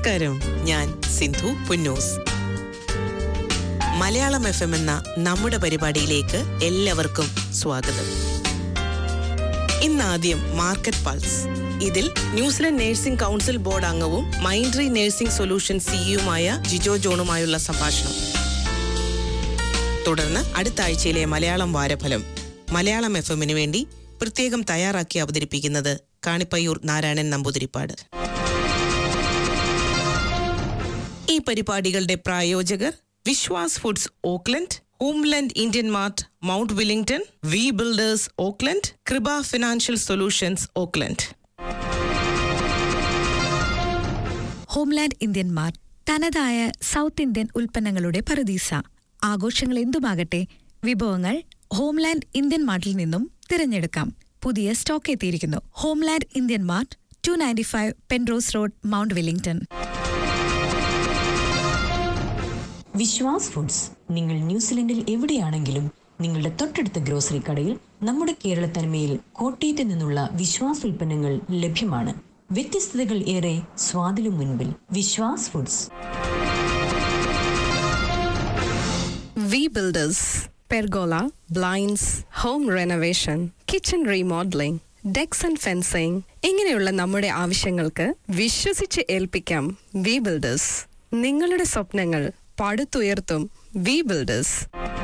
നമസ്കാരം ഞാൻ Sindhu Punnoose Malayalam F M എന്ന നമ്മുടെ പരിപാടിയിലേക്ക് എല്ലാവർക്കും സ്വാഗതം ഇന്നാദ്യം മാർക്കറ്റ് പൾസ് ഇതിൽ ന്യൂസിലൻഡ് നഴ്സിംഗ് കൗൺസിൽ ബോർഡ് അംഗവും മൈൻഡ്രി നഴ്സിംഗ് സൊല്യൂഷൻ സിഇയുമായ ജിജോ ജോണുമായുള്ള സംഭാഷണം തുടർന്ന് അടുത്ത ആഴ്ചയിലെ മലയാളം വാരഫലം മലയാളം എഫ് എമ്മിന് വേണ്ടി പ്രത്യേകം തയ്യാറാക്കി അവതരിപ്പിക്കുന്നത് കാണിപ്പയ്യൂർ നാരായണൻ നമ്പൂതിരിപ്പാട് ഈ പരിപാടികളുടെ പ്രായോജകർ Vishwas foods Auckland Homeland Indian mart Mount Wellington V builders Auckland Kripa financial solutions Auckland Homeland ഇന്ത്യന്മാർ തനതായ സൗത്ത് ഇന്ത്യൻ ഉൽപ്പന്നങ്ങളുടെ പറുദീസ ആഘോഷങ്ങൾ എന്തുമാകട്ടെ വിഭവങ്ങൾ ഹോംലാൻഡ് ഇന്ത്യൻ മാർട്ടിൽ നിന്നും തിരഞ്ഞെടുക്കാം പുതിയ സ്റ്റോക്ക് എത്തിയിരിക്കുന്നു Homeland Indian Mart two ninety five Penrose Road Mount Wellington Vishwas Foods നിങ്ങൾ ന്യൂസിലൻഡിൽ എവിടെയാണെങ്കിലും നിങ്ങളുടെ തൊട്ടടുത്ത ഗ്രോസറി കടയിൽ നമ്മുടെ കേരള തനിമയിൽ കോട്ടയത്ത് നിന്നുള്ള വിശ്വാസ് ഉൽപ്പന്നങ്ങൾ ലഭ്യമാണ് വ്യത്യസ്തതകൾ ഏറെ സ്വാദിലും മുൻപിൽ Vishwas Foods V Builders pergola blinds home renovation kitchen remodelling decks and fencing ഇങ്ങനെയുള്ള നമ്മുടെ ആവശ്യങ്ങൾക്ക് വിശ്വസിച്ച് ഏൽപ്പിക്കാം വി ബിൽഡേഴ്സ് നിങ്ങളുടെ സ്വപ്നങ്ങൾ പടുത്തുയർത്തും വി ബിൽഡേഴ്സ്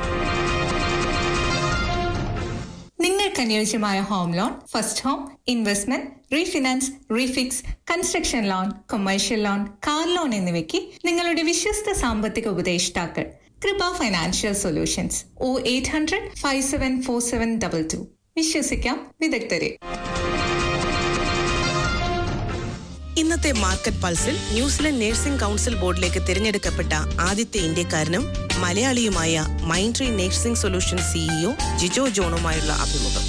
നിങ്ങൾക്ക് അനുയോജ്യമായ home loan first home investment refinance refix construction loan commercial loan car loan എന്നിവയ്ക്ക് നിങ്ങളുടെ വിശ്വസ്ത സാമ്പത്തിക ഉപദേഷ്ടാക്കൾ Kripa Financial Solutions oh eight hundred five seven four seven double two വിശ്വസിക്കാം വിദഗ്ധരെ ഇന്നത്തെ മാർക്കറ്റ് പൾസിൽ ന്യൂസിലൻഡ് നഴ്സിംഗ് കൗൺസിൽ ബോർഡിലേക്ക് തിരഞ്ഞെടുക്കപ്പെട്ട ആദ്യത്തെ ഇന്ത്യക്കാരനും മലയാളിയുമായ മൈൻഡ്രി നഴ്സിംഗ് സൊല്യൂഷൻ സിഇഒ ജിജോ ജോണുമായുള്ള അഭിമുഖം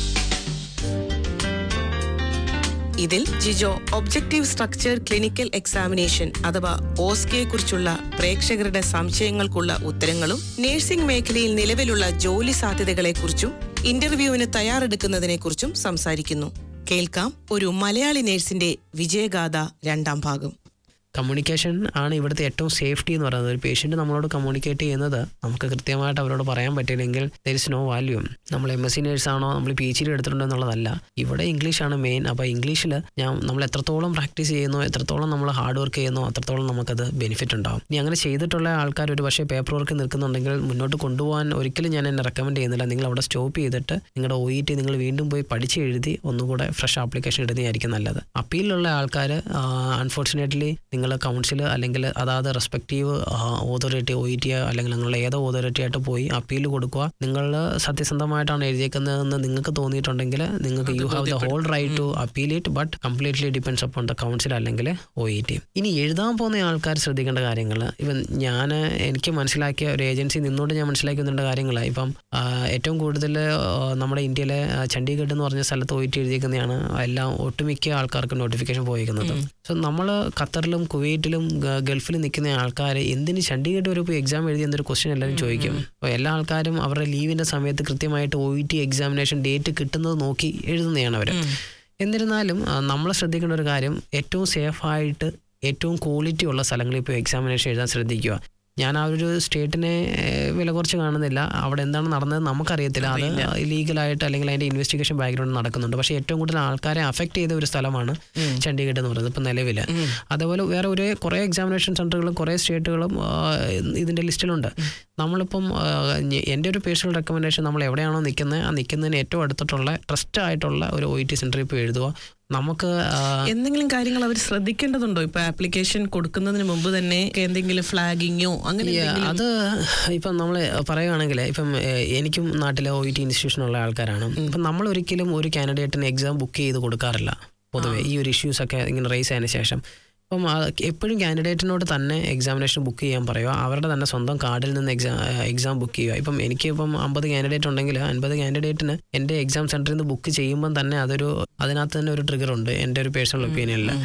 ഇതിൽ Jijo objective structure clinical examination അഥവാ ഓസ്കയെ കുറിച്ചുള്ള പ്രേക്ഷകരുടെ സംശയങ്ങൾക്കുള്ള ഉത്തരങ്ങളും നഴ്സിംഗ് മേഖലയിൽ നിലവിലുള്ള ജോലി സാധ്യതകളെക്കുറിച്ചും ഇന്റർവ്യൂവിന് തയ്യാറെടുക്കുന്നതിനെക്കുറിച്ചും സംസാരിക്കുന്നു കേൾക്കാം ഒരു മലയാളി നേഴ്സിന്റെ വിജയഗാഥ രണ്ടാം ഭാഗം കമ്മ്യൂണിക്കേഷൻ ആണ് ഇവിടുത്തെ ഏറ്റവും സേഫ്റ്റി എന്ന് പറയുന്നത് ഒരു പേഷ്യൻ്റ് നമ്മളോട് കമ്മ്യൂണിക്കേറ്റ് ചെയ്യുന്നത് നമുക്ക് കൃത്യമായിട്ട് അവരോട് പറയാൻ പറ്റിയില്ലെങ്കിൽ ദർ ഇസ് നോ വാല്യൂ നമ്മൾ എം എസ് സി നേഴ്സ് ആണോ നമ്മൾ പി എച്ച് ഡി എടുത്തിട്ടുണ്ടോ എന്നുള്ളതല്ല ഇവിടെ ഇംഗ്ലീഷാണ് മെയിൻ അപ്പോൾ ഇംഗ്ലീഷിൽ ഞാൻ നമ്മൾ എത്രത്തോളം പ്രാക്ടീസ് ചെയ്യുന്നു എത്രത്തോളം നമ്മൾ ഹാർഡ് വർക്ക് ചെയ്യുന്നു അത്രത്തോളം നമുക്കത് ബെനിഫിറ്റ് ഉണ്ടാവും ഇനി അങ്ങനെ ചെയ്തിട്ടുള്ള ആൾക്കാർ ഒരു പക്ഷേ പേപ്പർ വർക്ക് നിൽക്കുന്നുണ്ടെങ്കിൽ മുന്നോട്ട് കൊണ്ടുപോകാൻ ഒരിക്കലും ഞാൻ എന്നെ റെക്കമെൻഡ് ചെയ്യുന്നില്ല നിങ്ങൾ അവിടെ സ്റ്റോപ്പ് ചെയ്തിട്ട് നിങ്ങളുടെ ഒ ഇ ടി നിങ്ങൾ വീണ്ടും പോയി പഠിച്ച് എഴുതി ഒന്നുകൂടെ ഫ്രഷ് ആപ്ലിക്കേഷൻ ഇടുന്നതായിരിക്കും നല്ലത് അപ്പീലുള്ള ആൾക്കാർ അൺഫോർച്ചുനേറ്റ്ലി നിങ്ങൾ കൗൺസിൽ അല്ലെങ്കിൽ അതാത് respective authority O E T അല്ലെങ്കിൽ നിങ്ങളുടെ ഏതോ ഓതോറിറ്റി ആയിട്ട് പോയി അപ്പീൽ കൊടുക്കുക നിങ്ങൾ സത്യസന്ധമായിട്ടാണ് എഴുതിയേക്കുന്നതെന്ന് നിങ്ങൾക്ക് തോന്നിയിട്ടുണ്ടെങ്കിൽ നിങ്ങൾക്ക് you have the whole right to appeal it but completely depends upon the council അല്ലെങ്കിൽ ഒ ഇ ടി ഇനി എഴുതാൻ പോകുന്ന ആൾക്കാർ ശ്രദ്ധിക്കേണ്ട കാര്യങ്ങൾ ഇപ്പം ഞാൻ എനിക്ക് മനസ്സിലാക്കിയ ഒരു ഏജൻസി നിന്നോട് ഞാൻ മനസ്സിലാക്കി വന്നിട്ട് കാര്യങ്ങൾ ഇപ്പം ആ, ഏറ്റവും കൂടുതൽ നമ്മുടെ ഇന്ത്യയിലെ ആ, ചണ്ഡീഗഡ് എന്ന് പറഞ്ഞ സ്ഥലത്ത് പോയിട്ട് എഴുതിയിരിക്കുന്നതാണ് എല്ലാം ഒട്ടുമിക്ക ആൾക്കാർക്ക് നോട്ടിഫിക്കേഷൻ പോയിരിക്കുന്നത് സോ നമ്മൾ ഖത്തറിലും കുവൈറ്റിലും ഗ- ഗൾഫിലും നിൽക്കുന്ന ആൾക്കാർ എന്തിന് ചണ്ഡീഗഡ് വരെ പോയി എക്സാം എഴുതി എന്നൊരു ക്വസ്റ്റ്യൻ എല്ലാവരും ചോദിക്കും അപ്പോൾ എല്ലാ ആൾക്കാരും അവരുടെ ലീവിൻ്റെ സമയത്ത് കൃത്യമായിട്ട് O E T examination date കിട്ടുന്നത് നോക്കി എഴുതുന്നതാണ് അവർ എന്നിരുന്നാലും നമ്മൾ ശ്രദ്ധിക്കേണ്ട ഒരു കാര്യം ഏറ്റവും സേഫായിട്ട് ഏറ്റവും ക്വാളിറ്റി ഉള്ള സ്ഥലങ്ങളിൽ ഇപ്പോൾ എക്സാമിനേഷൻ എഴുതാൻ ശ്രദ്ധിക്കുക ഞാൻ ആ ഒരു സ്റ്റേറ്റിനെ ഏഹ്, വില കുറച്ച് കാണുന്നില്ല അവിടെ എന്താണ് നടന്നത് നമുക്കറിയത്തില്ല അത് ഇലീഗലായിട്ട് അല്ലെങ്കിൽ അതിന്റെ ഇൻവെസ്റ്റിഗേഷൻ ബാക്ക്ഗ്രൗണ്ട് നടക്കുന്നുണ്ട് പക്ഷേ ഏറ്റവും കൂടുതൽ ആൾക്കാരെ അഫക്ട് ചെയ്ത ഒരു സ്ഥലമാണ് ചണ്ഡീഗഡ് എന്ന് പറയുന്നത് ഇപ്പം നിലവിൽ അതേപോലെ വേറെ ഒരു കുറേ എക്സാമിനേഷൻ സെന്ററുകളും കുറേ സ്റ്റേറ്റുകളും ആ, ഇതിന്റെ ലിസ്റ്റിലുണ്ട് നമ്മളിപ്പം ആ, ഞ- എൻ്റെ ഒരു പേഴ്സണൽ റെക്കമെൻഡേഷൻ നമ്മൾ എവിടെയാണോ നിൽക്കുന്നത് ആ നിൽക്കുന്നതിന് ഏറ്റവും അടുത്തിട്ടുള്ള ട്രസ്റ്റ് ആയിട്ടുള്ള ഒരു ഒ ഇ ടി സെന്ററിൽ ഇപ്പോൾ എഴുതുക നമുക്ക് ആ, എന്തെങ്കിലും കാര്യങ്ങൾ അവർ ശ്രദ്ധിക്കേണ്ടതുണ്ടോ ഇപ്പൊ ആപ്ലിക്കേഷൻ കൊടുക്കുന്നതിന് മുമ്പ് തന്നെ എന്തെങ്കിലും ഫ്ലാഗിങ്ങോ അങ്ങനെ Yeah, എന്തെങ്കിലും? അത് ഇപ്പം നമ്മൾ പറയുകയാണെങ്കിൽ ഇപ്പം ഏഹ്, എനിക്കും നാട്ടിലെ ഒ ഇ ടി ഇൻസ്റ്റിറ്റ്യൂഷനുള്ള ആൾക്കാരാണ് ഇപ്പം നമ്മൾ ഒരിക്കലും ഒരു കാൻഡിഡേറ്റിന് എക്സാം ബുക്ക് ചെയ്ത് കൊടുക്കാറില്ല പൊതുവെ ഈ ഒരു ഇഷ്യൂസ് ഒക്കെ ഇങ്ങനെ റേസ് ആയതിനു ശേഷം അപ്പം ആ, എപ്പോഴും കാൻഡിഡേറ്റിനോട് തന്നെ എക്സാമിനേഷൻ ബുക്ക് ചെയ്യാൻ പറയുക അവരുടെ തന്നെ സ്വന്തം കാർഡിൽ നിന്ന് എക്സാം എക്സാം ബുക്ക് ചെയ്യുക ഇപ്പം എനിക്ക് ഇപ്പം അമ്പത് കാൻഡിഡേറ്റ് ഉണ്ടെങ്കിൽ അൻപത് കാൻഡിഡേറ്റിന് എൻ്റെ എക്സാം സെൻറ്ററിൽ നിന്ന് ബുക്ക് ചെയ്യുമ്പം തന്നെ അതൊരു അതിനകത്ത് തന്നെ ഒരു ട്രിഗർ ഉണ്ട് എൻ്റെ ഒരു പേഴ്സണൽ ഒപ്പീനിയനിൽ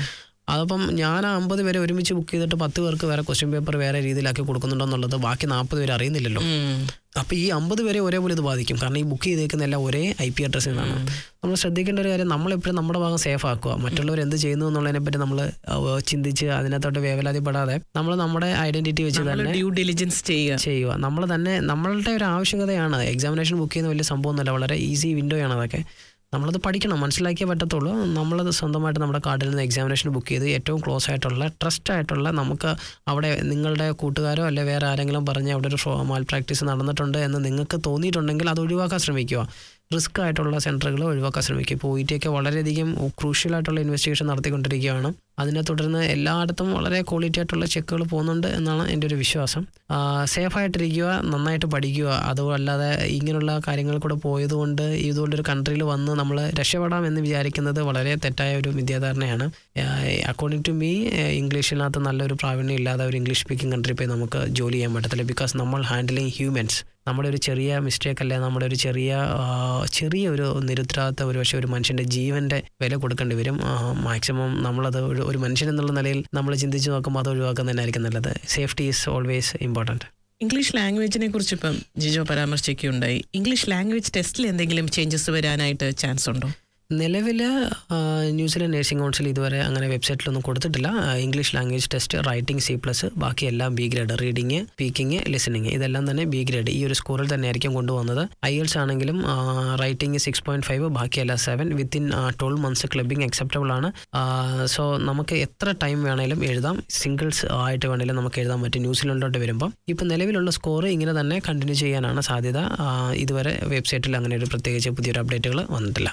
അതപ്പം ഞാൻ ആ അമ്പത് പേരെ ഒരുമിച്ച് ബുക്ക് ചെയ്തിട്ട് പത്ത് പേർക്ക് വേറെ ക്വസ്റ്റ്യൻ പേപ്പർ വേറെ രീതിയിലാക്കി കൊടുക്കുന്നുണ്ടോ എന്നുള്ളത് ബാക്കി നാൽപ്പത് പേര് അറിയുന്നില്ലല്ലോ അപ്പോൾ ഈ അമ്പത് പേരെ ഒരേപോലെ ഇത് ബാധിക്കും കാരണം ഈ ബുക്ക് ചെയ്തേക്കുന്ന എല്ലാം ഒരേ ഐ പി അഡ്രസ്സിൽ നിന്നാണ് നമ്മൾ ശ്രദ്ധിക്കേണ്ട ഒരു കാര്യം നമ്മളെപ്പോഴും നമ്മുടെ ഭാഗം സേഫ് ആക്കുക മറ്റുള്ളവർ എന്ത് ചെയ്യുന്നു എന്നുള്ളതിനെ പറ്റി നമ്മൾ ചിന്തിച്ച് അതിനകത്തോട്ട് വേവലാതിപ്പെടാതെ നമ്മൾ നമ്മുടെ ഐഡന്റിറ്റി വെച്ച് തന്നെ ഡ്യൂ ഡിലിജൻസ് ചെയ്യുക ചെയ്യുക നമ്മൾ തന്നെ നമ്മളുടെ ഒരു ആവശ്യകതയാണ് എക്സാമിനേഷൻ ബുക്ക് ചെയ്യുന്ന വലിയ സംഭവമൊന്നുമല്ല വളരെ ഈസി വിൻഡോ ആണ് അതൊക്കെ നമ്മളത് പഠിക്കണം മനസ്സിലാക്കിയേ പറ്റത്തുള്ളൂ നമ്മളത് സ്വന്തമായിട്ട് നമ്മുടെ കാർഡിൽ നിന്ന് എക്സാമിനേഷൻ ബുക്ക് ചെയ്ത് ഏറ്റവും ക്ലോസ് ആയിട്ടുള്ള ട്രസ്റ്റ് ആയിട്ടുള്ള നമുക്ക് അവിടെ നിങ്ങളുടെ കൂട്ടുകാരോ അല്ലെ വേറെ ആരെങ്കിലും പറഞ്ഞ് അവിടെ ഒരു മാൽ പ്രാക്ടീസ് നടന്നിട്ടുണ്ട് എന്ന് നിങ്ങൾക്ക് തോന്നിയിട്ടുണ്ടെങ്കിൽ അത് ഒഴിവാക്കാൻ ശ്രമിക്കുക റിസ്ക് ആയിട്ടുള്ള സെൻറ്ററുകൾ ഒഴിവാക്കാൻ ശ്രമിക്കുക ഇപ്പോൾ ഒ ഒക്കെ വളരെയധികം ക്രൂഷ്യൽ ആയിട്ടുള്ള ഇൻവെസ്റ്റിഗേഷൻ നടത്തിക്കൊണ്ടിരിക്കുകയാണ് അതിനെ തുടർന്ന് എല്ലായിടത്തും വളരെ ക്വാളിറ്റി ആയിട്ടുള്ള ചെക്കുകൾ പോകുന്നുണ്ട് എന്നാണ് എൻ്റെ ഒരു വിശ്വാസം സേഫായിട്ടിരിക്കുക നന്നായിട്ട് പഠിക്കുക അതുമല്ലാതെ ഇങ്ങനെയുള്ള കാര്യങ്ങൾ കൂടെ പോയതുകൊണ്ട് ഇതുകൊണ്ടൊരു കൺട്രിയിൽ വന്ന് നമ്മൾ രക്ഷപ്പെടാം എന്ന് വിചാരിക്കുന്നത് വളരെ തെറ്റായ ഒരു വിദ്യാധാരണയാണ് അക്കോർഡിംഗ് ടു മീ ഇംഗ്ലീഷിനകത്ത് നല്ലൊരു പ്രാവീണ്യം ഇല്ലാതെ ഒരു ഇംഗ്ലീഷ് സ്പീക്കിംഗ് കൺട്രി പോയി നമുക്ക് ജോലി ചെയ്യാൻ പറ്റത്തില്ല ബിക്കോസ് നമ്മൾ ഹാൻഡിലിങ് ഹ്യൂമൻസ് നമ്മുടെ ഒരു ചെറിയ മിസ്റ്റേക്ക് അല്ലെ നമ്മുടെ ഒരു ചെറിയ ആ, ചെറിയ ഒരു നിരുത്തരവാദിത്ത ഒരു പക്ഷേ ഒരു മനുഷ്യൻ്റെ ജീവൻ്റെ വില കൊടുക്കേണ്ടി വരും മാക്സിമം നമ്മളത് ഒരു ഒരു മനുഷ്യൻ എന്നുള്ള നിലയിൽ നമ്മൾ ചിന്തിച്ച് നോക്കുമ്പോൾ അത് ഒഴിവാക്കാൻ തന്നെ ആയിരിക്കും നല്ലത് safety is always important English ലാംഗ്വേജിനെ കുറിച്ച് ഇപ്പം ജിജോ പരാമർശിക്കുകയുണ്ടായി ഇംഗ്ലീഷ് ലാംഗ്വേജ് ടെസ്റ്റിൽ എന്തെങ്കിലും ചേഞ്ചസ് വരാനായിട്ട് ചാൻസ് ഉണ്ടോ നിലവിൽ ന്യൂസിലൻഡ് നഴ്സിംഗ് കൗൺസിൽ ഇതുവരെ അങ്ങനെ വെബ്സൈറ്റിലൊന്നും കൊടുത്തിട്ടില്ല ആ, English language test writing C plus ബാക്കി എല്ലാം B grade reading speaking listening ഇതെല്ലാം തന്നെ ബി ഗ്രേഡ് ഈ ഒരു സ്കോറിൽ തന്നെ ആയിരിക്കും കൊണ്ടുവന്നത് ഐ എൽസ് ആണെങ്കിലും റൈറ്റിംഗ് സിക്സ് പോയിന്റ് ഫൈവ് ബാക്കിയെല്ലാം seven within twelve months clubbing acceptable ആണ് സോ നമുക്ക് എത്ര ടൈം വേണേലും എഴുതാം സിംഗിൾസ് ആയിട്ട് വേണേലും നമുക്ക് എഴുതാൻ പറ്റും ന്യൂസിലൻഡിലോട്ട് വരുമ്പോൾ ഇപ്പം നിലവിലുള്ള സ്കോർ ഇങ്ങനെ തന്നെ കണ്ടിന്യൂ ചെയ്യാനാണ് സാധ്യത ആ, ഇതുവരെ വെബ്സൈറ്റിൽ അങ്ങനെ ഒരു പ്രത്യേകിച്ച് പുതിയൊരു അപ്ഡേറ്റുകൾ വന്നിട്ടില്ല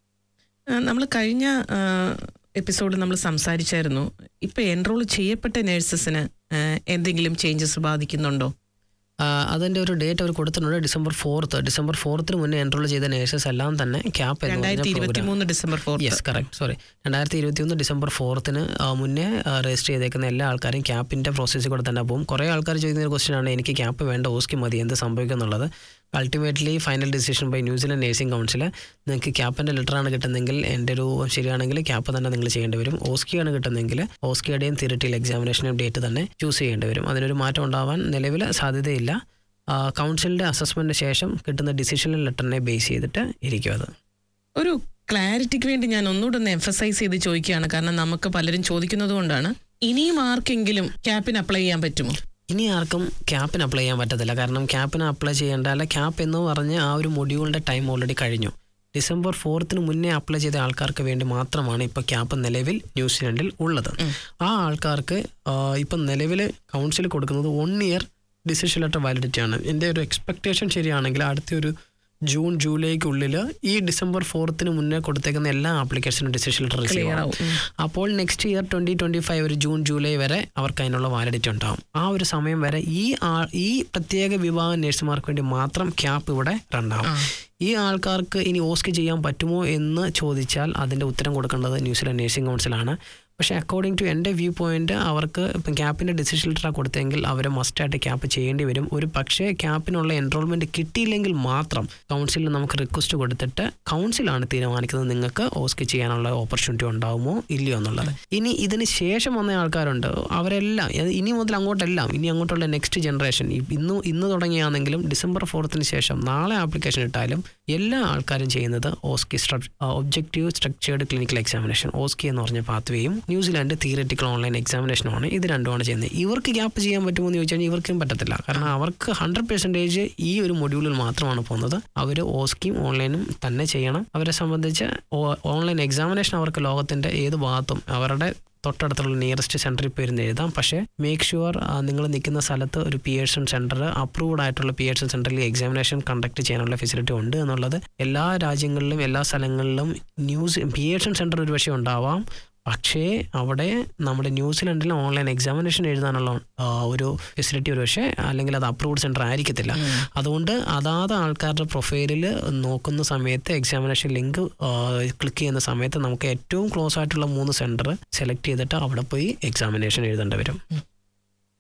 നമ്മൾ കഴിഞ്ഞ എപ്പിസോഡിൽ നമ്മൾ സംസാരിച്ചായിരുന്നു ഇപ്പം എൻറോൾ ചെയ്യപ്പെട്ട നേഴ്സസിന് എന്തെങ്കിലും ചേഞ്ചസ് ബാധിക്കുന്നുണ്ടോ ആ, അതിന്റെ ഒരു ഡേറ്റ് അവർ കൊടുത്തിട്ടുണ്ട് ഡിസംബർ ഫോർത്ത് ഡിസംബർ ഫോർത്തിന് മുന്നേ എൻറോൾ ചെയ്ത നേഴ്സസ് എല്ലാം തന്നെ ക്യാപ്പ് രണ്ടായിരത്തി ഇരുപത്തി മൂന്ന് December fourth yes correct sorry രണ്ടായിരത്തി ഇരുപത്തി ഒന്ന് ഡിസംബർ ഫോർത്തിന് മുന്നേ രജിസ്റ്റർ ചെയ്തേക്കുന്ന എല്ലാ ആൾക്കാരും ക്യാപ്പിന്റെ പ്രോസസ്സിൽ കൂടെ തന്നെ പോകും കുറേ ആൾക്കാർ ചോദിക്കുന്ന ഒരു ക്വസ്റ്റ്യൻ ആണ് എനിക്ക് ക്യാപ്പ് വേണ്ട ഓസ്കി മതി എന്ത് സംഭവിക്കും എന്നുള്ളത് ultimately final decision by New Zealand Nursing Council നിങ്ങൾക്ക് ക്യാപ്പിൻ്റെ ലെറ്ററാണ് കിട്ടുന്നതെങ്കിൽ എൻ്റെ ഒരു ശരിയാണെങ്കിൽ ക്യാപ്പ് തന്നെ നിങ്ങൾ ചെയ്യേണ്ടി വരും ഓസ്കിയാണ് കിട്ടുന്നതെങ്കിൽ ഓസ്കിയുടെയും തിയറിറ്റിയിൽ എക്സാമിനേഷനും ഡേറ്റ് തന്നെ ചൂസ് ചെയ്യേണ്ടി വരും അതിനൊരു മാറ്റം ഉണ്ടാവാൻ നിലവിൽ സാധ്യതയില്ല ആ, കൗൺസിലിൻ്റെ അസസ്മെൻറ്റിന് ശേഷം കിട്ടുന്ന ഡിസിഷൻ ലെറ്ററിനെ ബേസ് ചെയ്തിട്ട് ഇരിക്കും അത് ഒരു ക്ലാരിറ്റിക്ക് വേണ്ടി ഞാൻ ഒന്നുകൂടെ ഒന്ന് എംഫസൈസ് ചെയ്ത് ചോദിക്കുകയാണ് കാരണം നമുക്ക് പലരും ചോദിക്കുന്നത് കൊണ്ടാണ് ഇനിയും ആർക്കെങ്കിലും ക്യാപ്പിന് അപ്ലൈ ചെയ്യാൻ പറ്റുമോ ഇനി ആർക്കും ക്യാപ്പിന് അപ്ലൈ ചെയ്യാൻ പറ്റത്തില്ല കാരണം ക്യാപ്പിന് അപ്ലൈ ചെയ്യേണ്ട അല്ല ക്യാപ്പ് എന്ന് പറഞ്ഞ് ആ ഒരു മൊഡ്യൂളിൻ്റെ ടൈം ഓൾറെഡി കഴിഞ്ഞു ഡിസംബർ ഫോർത്തിന് മുന്നേ അപ്ലൈ ചെയ്ത ആൾക്കാർക്ക് വേണ്ടി മാത്രമാണ് ഇപ്പോൾ ക്യാപ്പ് നിലവിൽ ന്യൂസിലൻഡിൽ ഉള്ളത് ആ ആൾക്കാർക്ക് ആ, ഇപ്പം നിലവിൽ കൗൺസിൽ കൊടുക്കുന്നത് one year decision letter validity ആണ് എൻ്റെ ഒരു എക്സ്പെക്ടേഷൻ ശരിയാണെങ്കിൽ അടുത്ത ഒരു ജൂൺ ജൂലൈക്കുള്ളിൽ ഈ ഡിസംബർ ഫോർത്തിന് മുന്നേ കൊടുത്തേക്കുന്ന എല്ലാ ആപ്ലിക്കേഷനും ഡിസിഷൻ ലെറ്റർ റിസീവ് Clear ആവും ആവും. ഉം. അപ്പോൾ next year twenty twenty five ഒരു ജൂൺ ജൂലൈ വരെ അവർക്ക് അതിനുള്ള വാലിഡിറ്റി ഉണ്ടാവും ആ ഒരു സമയം വരെ ഈ ആ- ഈ പ്രത്യേക വിഭാഗം നഴ്സുമാർക്ക് വേണ്ടി മാത്രം ക്യാപ്പ് ഇവിടെ റണ്ണാവും ഈ ആൾക്കാർക്ക് ഇനി ഓസ്കി ചെയ്യാൻ പറ്റുമോ എന്ന് ചോദിച്ചാൽ അതിൻ്റെ ഉത്തരം കൊടുക്കേണ്ടത് ന്യൂസിലൻഡ് നഴ്സിംഗ് കൗൺസിലാണ് പക്ഷേ അക്കോർഡിംഗ് ടു എൻ്റെ വ്യൂ പോയിന്റ് അവർക്ക് ഇപ്പം ക്യാപ്പിൻ്റെ ഡിസിഷൻ ലെറ്റർ കൊടുത്തെങ്കിൽ അവർ മസ്റ്റായിട്ട് ക്യാപ്പ് ചെയ്യേണ്ടി വരും ഒരു പക്ഷേ ക്യാപ്പിനുള്ള എൻറോൾമെൻറ്റ് കിട്ടിയില്ലെങ്കിൽ മാത്രം കൗൺസിലിൽ നമുക്ക് റിക്വസ്റ്റ് കൊടുത്തിട്ട് കൗൺസിലാണ് തീരുമാനിക്കുന്നത് നിങ്ങൾക്ക് ഓസ്കി ചെയ്യാനുള്ള ഓപ്പർച്യൂണിറ്റി ഉണ്ടാവുമോ ഇല്ലയോ എന്നുള്ളത് ഇനി ഇതിന് ശേഷം വന്ന ആൾക്കാരുണ്ട് അവരെല്ലാം അത് ഇനി മുതൽ അങ്ങോട്ടെല്ലാം ഇനി അങ്ങോട്ടുള്ള നെക്സ്റ്റ് ജനറേഷൻ ഇന്ന് ഇന്ന് തുടങ്ങിയാണെങ്കിലും ഡിസംബർ ഫോർത്തിന് ശേഷം നാളെ ആപ്ലിക്കേഷൻ ഇട്ടാലും എല്ലാ ആൾക്കാരും ചെയ്യുന്നത് OSCE objective structured clinical examination OSCE എന്ന് പറഞ്ഞ പാത്വേയും ന്യൂസിലാൻഡ് തിയററ്റിക്കൽ ഓൺലൈൻ എക്സാമിനേഷനുമാണ് ഇത് രണ്ടുമാണ് ചെയ്യുന്നത് ഇവർക്ക് ഗ്യാപ്പ് ചെയ്യാൻ പറ്റുമോ എന്ന് ചോദിച്ചാൽ ഇവർക്കും പറ്റത്തില്ല കാരണം അവർക്ക് ഹൺഡ്രഡ് പെർസെൻറ്റേജ് ഈ ഒരു മൊഡ്യൂളിൽ മാത്രമാണ് പോകുന്നത് അവർ ഓസ്കിയും ഓൺലൈനും തന്നെ ചെയ്യണം അവരെ സംബന്ധിച്ച് ഓൺലൈൻ എക്സാമിനേഷൻ അവർക്ക് ലോകത്തിൻ്റെ ഏത് ഭാഗത്തും അവരുടെ തൊട്ടടുത്തുള്ള നിയറസ്റ്റ് സെൻറ്ററിൽ പോയിരുന്ന് എഴുതാം പക്ഷേ മേക്ക് ഷുവർ നിങ്ങൾ നിൽക്കുന്ന സ്ഥലത്ത് ഒരു പി എഡ്സൺ സെൻറ്റർ അപ്രൂവ്ഡ് ആയിട്ടുള്ള പി എഡ്സൺ സെൻറ്ററിൽ എക്സാമിനേഷൻ കണ്ടക്ട് ചെയ്യാനുള്ള ഫെസിലിറ്റി ഉണ്ട് എന്നുള്ളത് എല്ലാ രാജ്യങ്ങളിലും എല്ലാ സ്ഥലങ്ങളിലും ന്യൂസ് പി എഡ്സൺ സെൻറ്റർ ഒരു പക്ഷേ ഉണ്ടാവാം പക്ഷേ അവിടെ നമ്മുടെ ന്യൂസിലൻഡിൽ ഓൺലൈൻ എക്സാമിനേഷൻ എഴുതാനുള്ള ആ, ഒരു ഫെസിലിറ്റി ഒരു പക്ഷേ അല്ലെങ്കിൽ അത് അപ്രൂവ്ഡ് സെൻറ്റർ ആയിരിക്കത്തില്ല അതുകൊണ്ട് അതാത് ആൾക്കാരുടെ പ്രൊഫൈലിൽ നോക്കുന്ന സമയത്ത് എക്സാമിനേഷൻ ലിങ്ക് ക്ലിക്ക് ചെയ്യുന്ന സമയത്ത് നമുക്ക് ഏറ്റവും ക്ലോസ് ആയിട്ടുള്ള മൂന്ന് സെൻറ്റർ സെലക്ട് ചെയ്തിട്ട് അവിടെ പോയി എക്സാമിനേഷൻ എഴുതേണ്ടി വരും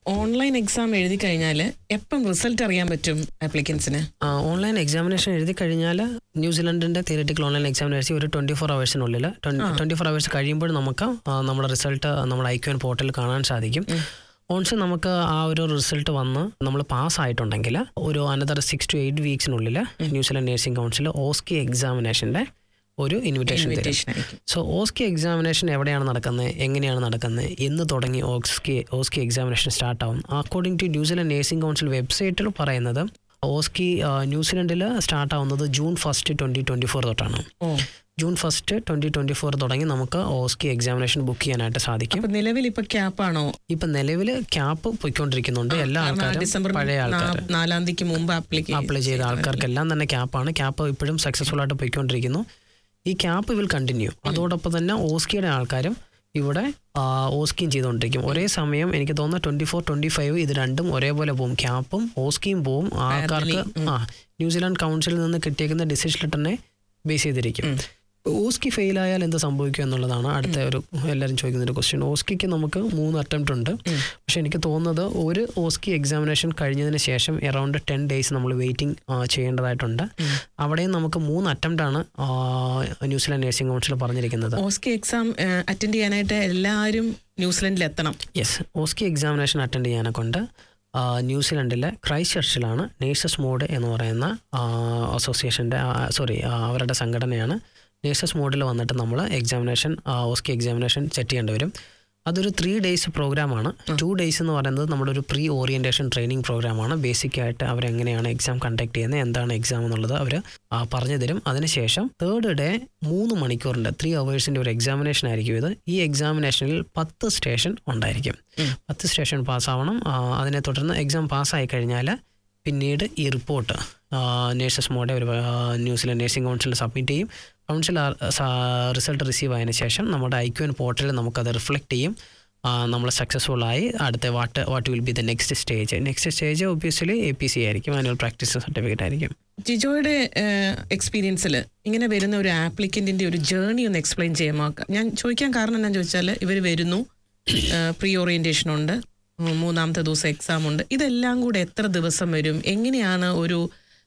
ഓൺലൈൻ എക്സാം എഴുതി കഴിഞ്ഞാൽ എപ്പം റിസൾട്ട് അറിയാൻ പറ്റും ആപ്ലിക്കൻസിന് ഓൺലൈൻ എക്സാമിനേഷൻ എഴുതി കഴിഞ്ഞാൽ ന്യൂസിലൻഡിന്റെ തിയററ്റിക്കൽ ഓൺലൈൻ എക്സാമിനേഷൻ ഒരു ട്വന്റി ഫോർ അവേഴ്സിനുള്ളിൽ ട്വന്റി ഫോർ അവേഴ്സ് കഴിയുമ്പോൾ നമുക്ക് ആ, നമ്മുടെ റിസൾട്ട് നമ്മുടെ ഐക്യൻ പോർട്ടലിൽ കാണാൻ സാധിക്കും ഓൺസ് നമുക്ക് ആ ഒരു റിസൾട്ട് വന്ന് നമ്മൾ പാസ് ആയിട്ടുണ്ടെങ്കിൽ ഒരു അനദർ സിക്സ് ടു എയ്റ്റ് വീക്സിനുള്ളിൽ ന്യൂസിലൻഡ് നഴ്സിംഗ് കൗൺസിൽ ഓസ്കി എക്സാമിനേഷന്റെ ഒരു ഇൻവിറ്റേഷൻ തരും ഇൻവിറ്റേഷൻ ആയിരിക്കും സോ ഓസ്കി എക്സാമിനേഷൻ എവിടെയാണ് നടക്കുന്നത് എങ്ങനെയാണ് നടക്കുന്നത് എന്ന് തുടങ്ങി ഓസ്കി ഓസ്കി എക്സാമിനേഷൻ സ്റ്റാർട്ട് ആവും according to New Zealand Nursing Council വെബ്സൈറ്റിൽ പറയുന്നത് ഓസ്കി ആ, ന്യൂസിലൻഡിൽ സ്റ്റാർട്ട് ആവുന്നത് June first twenty twenty four തൊട്ടാണ് ഓ June first twenty twenty four തുടങ്ങി നമുക്ക് ഓസ്കി എക്സാമിനേഷൻ ബുക്ക് ചെയ്യാനായിട്ട് സാധിക്കും അപ്പൊ നിലവിൽ ഇപ്പൊ ക്യാപ്പാണോ ഇപ്പം നിലവിൽ ക്യാപ്പ് പൊയ്ക്കൊണ്ടിരിക്കുന്നുണ്ട് എല്ലാ ആൾക്കാരും ഡിസംബർ പഴയ ആൾക്കാർ നാ- നാലാം തീയതിക്ക് മുമ്പ് അപ്ലിക്കേഷൻ അപ്ലൈ ചെയ്ത ആൾക്കാർക്കെല്ലാം തന്നെ ക്യാപ്പാണ് ക്യാപ്പ് ഇപ്പോഴും സക്സസ്ഫുൾ ആയിട്ട് പോയിക്കൊണ്ടിരിക്കുന്നു ഈ ക്യാപ്പ് വിൽ കണ്ടിന്യൂ അതോടൊപ്പം തന്നെ ഓസ്കിയുടെ ആൾക്കാരും ഇവിടെ ആ, ഓസ്കിയും ചെയ്തുകൊണ്ടിരിക്കും ഒരേ സമയം എനിക്ക് തോന്നുന്നു ട്വന്റി ഫോർ ട്വന്റി ഫൈവ് ഇത് രണ്ടും ഒരേപോലെ പോകും ക്യാപ്പും ഓസ്കിയും പോവും ആൾക്കാർക്ക് ആ ന്യൂസിലാൻഡ് കൗൺസിലിൽ നിന്ന് കിട്ടിയേക്കുന്ന ഡിസിഷൻ ലെറ്ററിനെ ബേസ് ചെയ്തിരിക്കും ഓസ്കി ഫെയിൽ ആയാൽ എന്ത് സംഭവിക്കും എന്നുള്ളതാണ് അടുത്ത ഒരു എല്ലാവരും ചോദിക്കുന്ന ഒരു ക്വസ്റ്റ്യൻ ഓസ്കിക്ക് നമുക്ക് മൂന്ന് അറ്റംപ്റ്റ് ഉണ്ട് പക്ഷെ എനിക്ക് തോന്നുന്നത് ഒരു ഓസ്കി എക്സാമിനേഷൻ കഴിഞ്ഞതിന് ശേഷം എറൗണ്ട് ടെൻ ഡേയ്സ് നമ്മൾ വെയിറ്റിംഗ് ചെയ്യേണ്ടതായിട്ടുണ്ട് അവിടെയും നമുക്ക് മൂന്ന് അറ്റംപ്റ്റ് ആണ് ആ, ന്യൂസിലാൻഡ് നഴ്സിംഗ് കൗൺസിൽ പറഞ്ഞിരിക്കുന്നത് ഓസ്കി എക്സാം അറ്റൻഡ് ചെയ്യാനായിട്ട് എല്ലാവരും ന്യൂസിലൻഡിൽ എത്തണം യെസ് ഓസ്കി എക്സാമിനേഷൻ അറ്റൻഡ് ചെയ്യാനെ കൊണ്ട് ആ, ന്യൂസിലൻഡിലെ ക്രൈസ്റ്റ് ചർച്ചിലാണ് നേഴ്സസ് മോഡ് എന്ന് പറയുന്ന അസോസിയേഷൻ്റെ സോറി അവരുടെ സംഘടനയാണ് നേഴ്സസ് മോഡിൽ വന്നിട്ട് നമ്മൾ എക്സാമിനേഷൻ ഓസ്കി എക്സാമിനേഷൻ സെറ്റ് ചെയ്യേണ്ടി വരും അതൊരു ത്രീ ഡേയ്സ് പ്രോഗ്രാമാണ് ടു ഡേയ്സ് എന്ന് പറയുന്നത് നമ്മുടെ ഒരു പ്രീ ഓറിയൻറ്റേഷൻ ട്രെയിനിങ് പ്രോഗ്രാമാണ് ബേസിക് ആയിട്ട് അവരെങ്ങനെയാണ് എക്സാം കണ്ടക്ട് ചെയ്യുന്നത് എന്താണ് എക്സാം എന്നുള്ളത് അവർ പറഞ്ഞു തരും അതിനുശേഷം തേർഡ് ഡേ മൂന്ന് മണിക്കൂറിൻ്റെ ത്രീ അവേഴ്സിൻ്റെ ഒരു എക്സാമിനേഷൻ ആയിരിക്കും ഇത് ഈ എക്സാമിനേഷനിൽ പത്ത് സ്റ്റേഷൻ ഉണ്ടായിരിക്കും പത്ത് സ്റ്റേഷൻ പാസ്സാവണം ആ, അതിനെ തുടർന്ന് എക്സാം പാസ്സായി കഴിഞ്ഞാൽ പിന്നീട് ഈ റിപ്പോർട്ട് നേഴ്സസ് മോഡെ ഒരു ആ, ന്യൂസിലൻഡ് നേഴ്സിംഗ് കൗൺസിലിൽ സബ്മിറ്റ് ചെയ്യും കൗൺസിൽ റിസൾട്ട് റിസീവ് ആയതിനു ശേഷം നമ്മുടെ ഐ ക്യു എൻ പോർട്ടലിൽ നമുക്കത് റിഫ്ലക്റ്റ് ചെയ്യും നമ്മൾ സക്സസ്ഫുൾ ആയി അടുത്ത what what will be the next stage next stage obviously A P C ആയിരിക്കും ആനുവൽ പ്രാക്ടീസ് സർട്ടിഫിക്കറ്റ് ആയിരിക്കും ജിജോയുടെ എക്സ്പീരിയൻസിൽ ഇങ്ങനെ വരുന്ന ഒരു ആപ്ലിക്കന്റിന്റെ ഒരു ജേർണി ഒന്ന് എക്സ്പ്ലെയിൻ ചെയ്യാമോ ഞാൻ ചോദിക്കാൻ കാരണം എന്താണെന്ന് ചോദിച്ചാൽ ഇവർ വരുന്നു പ്രീ ഓറിയന്റേഷൻ ഉണ്ട് ഉം, മൂന്നാമത്തെ ദിവസം എക്സാം ഉണ്ട് ഇതെല്ലാം കൂടെ എത്ര ദിവസം വരും എങ്ങനെയാണ് ഒരു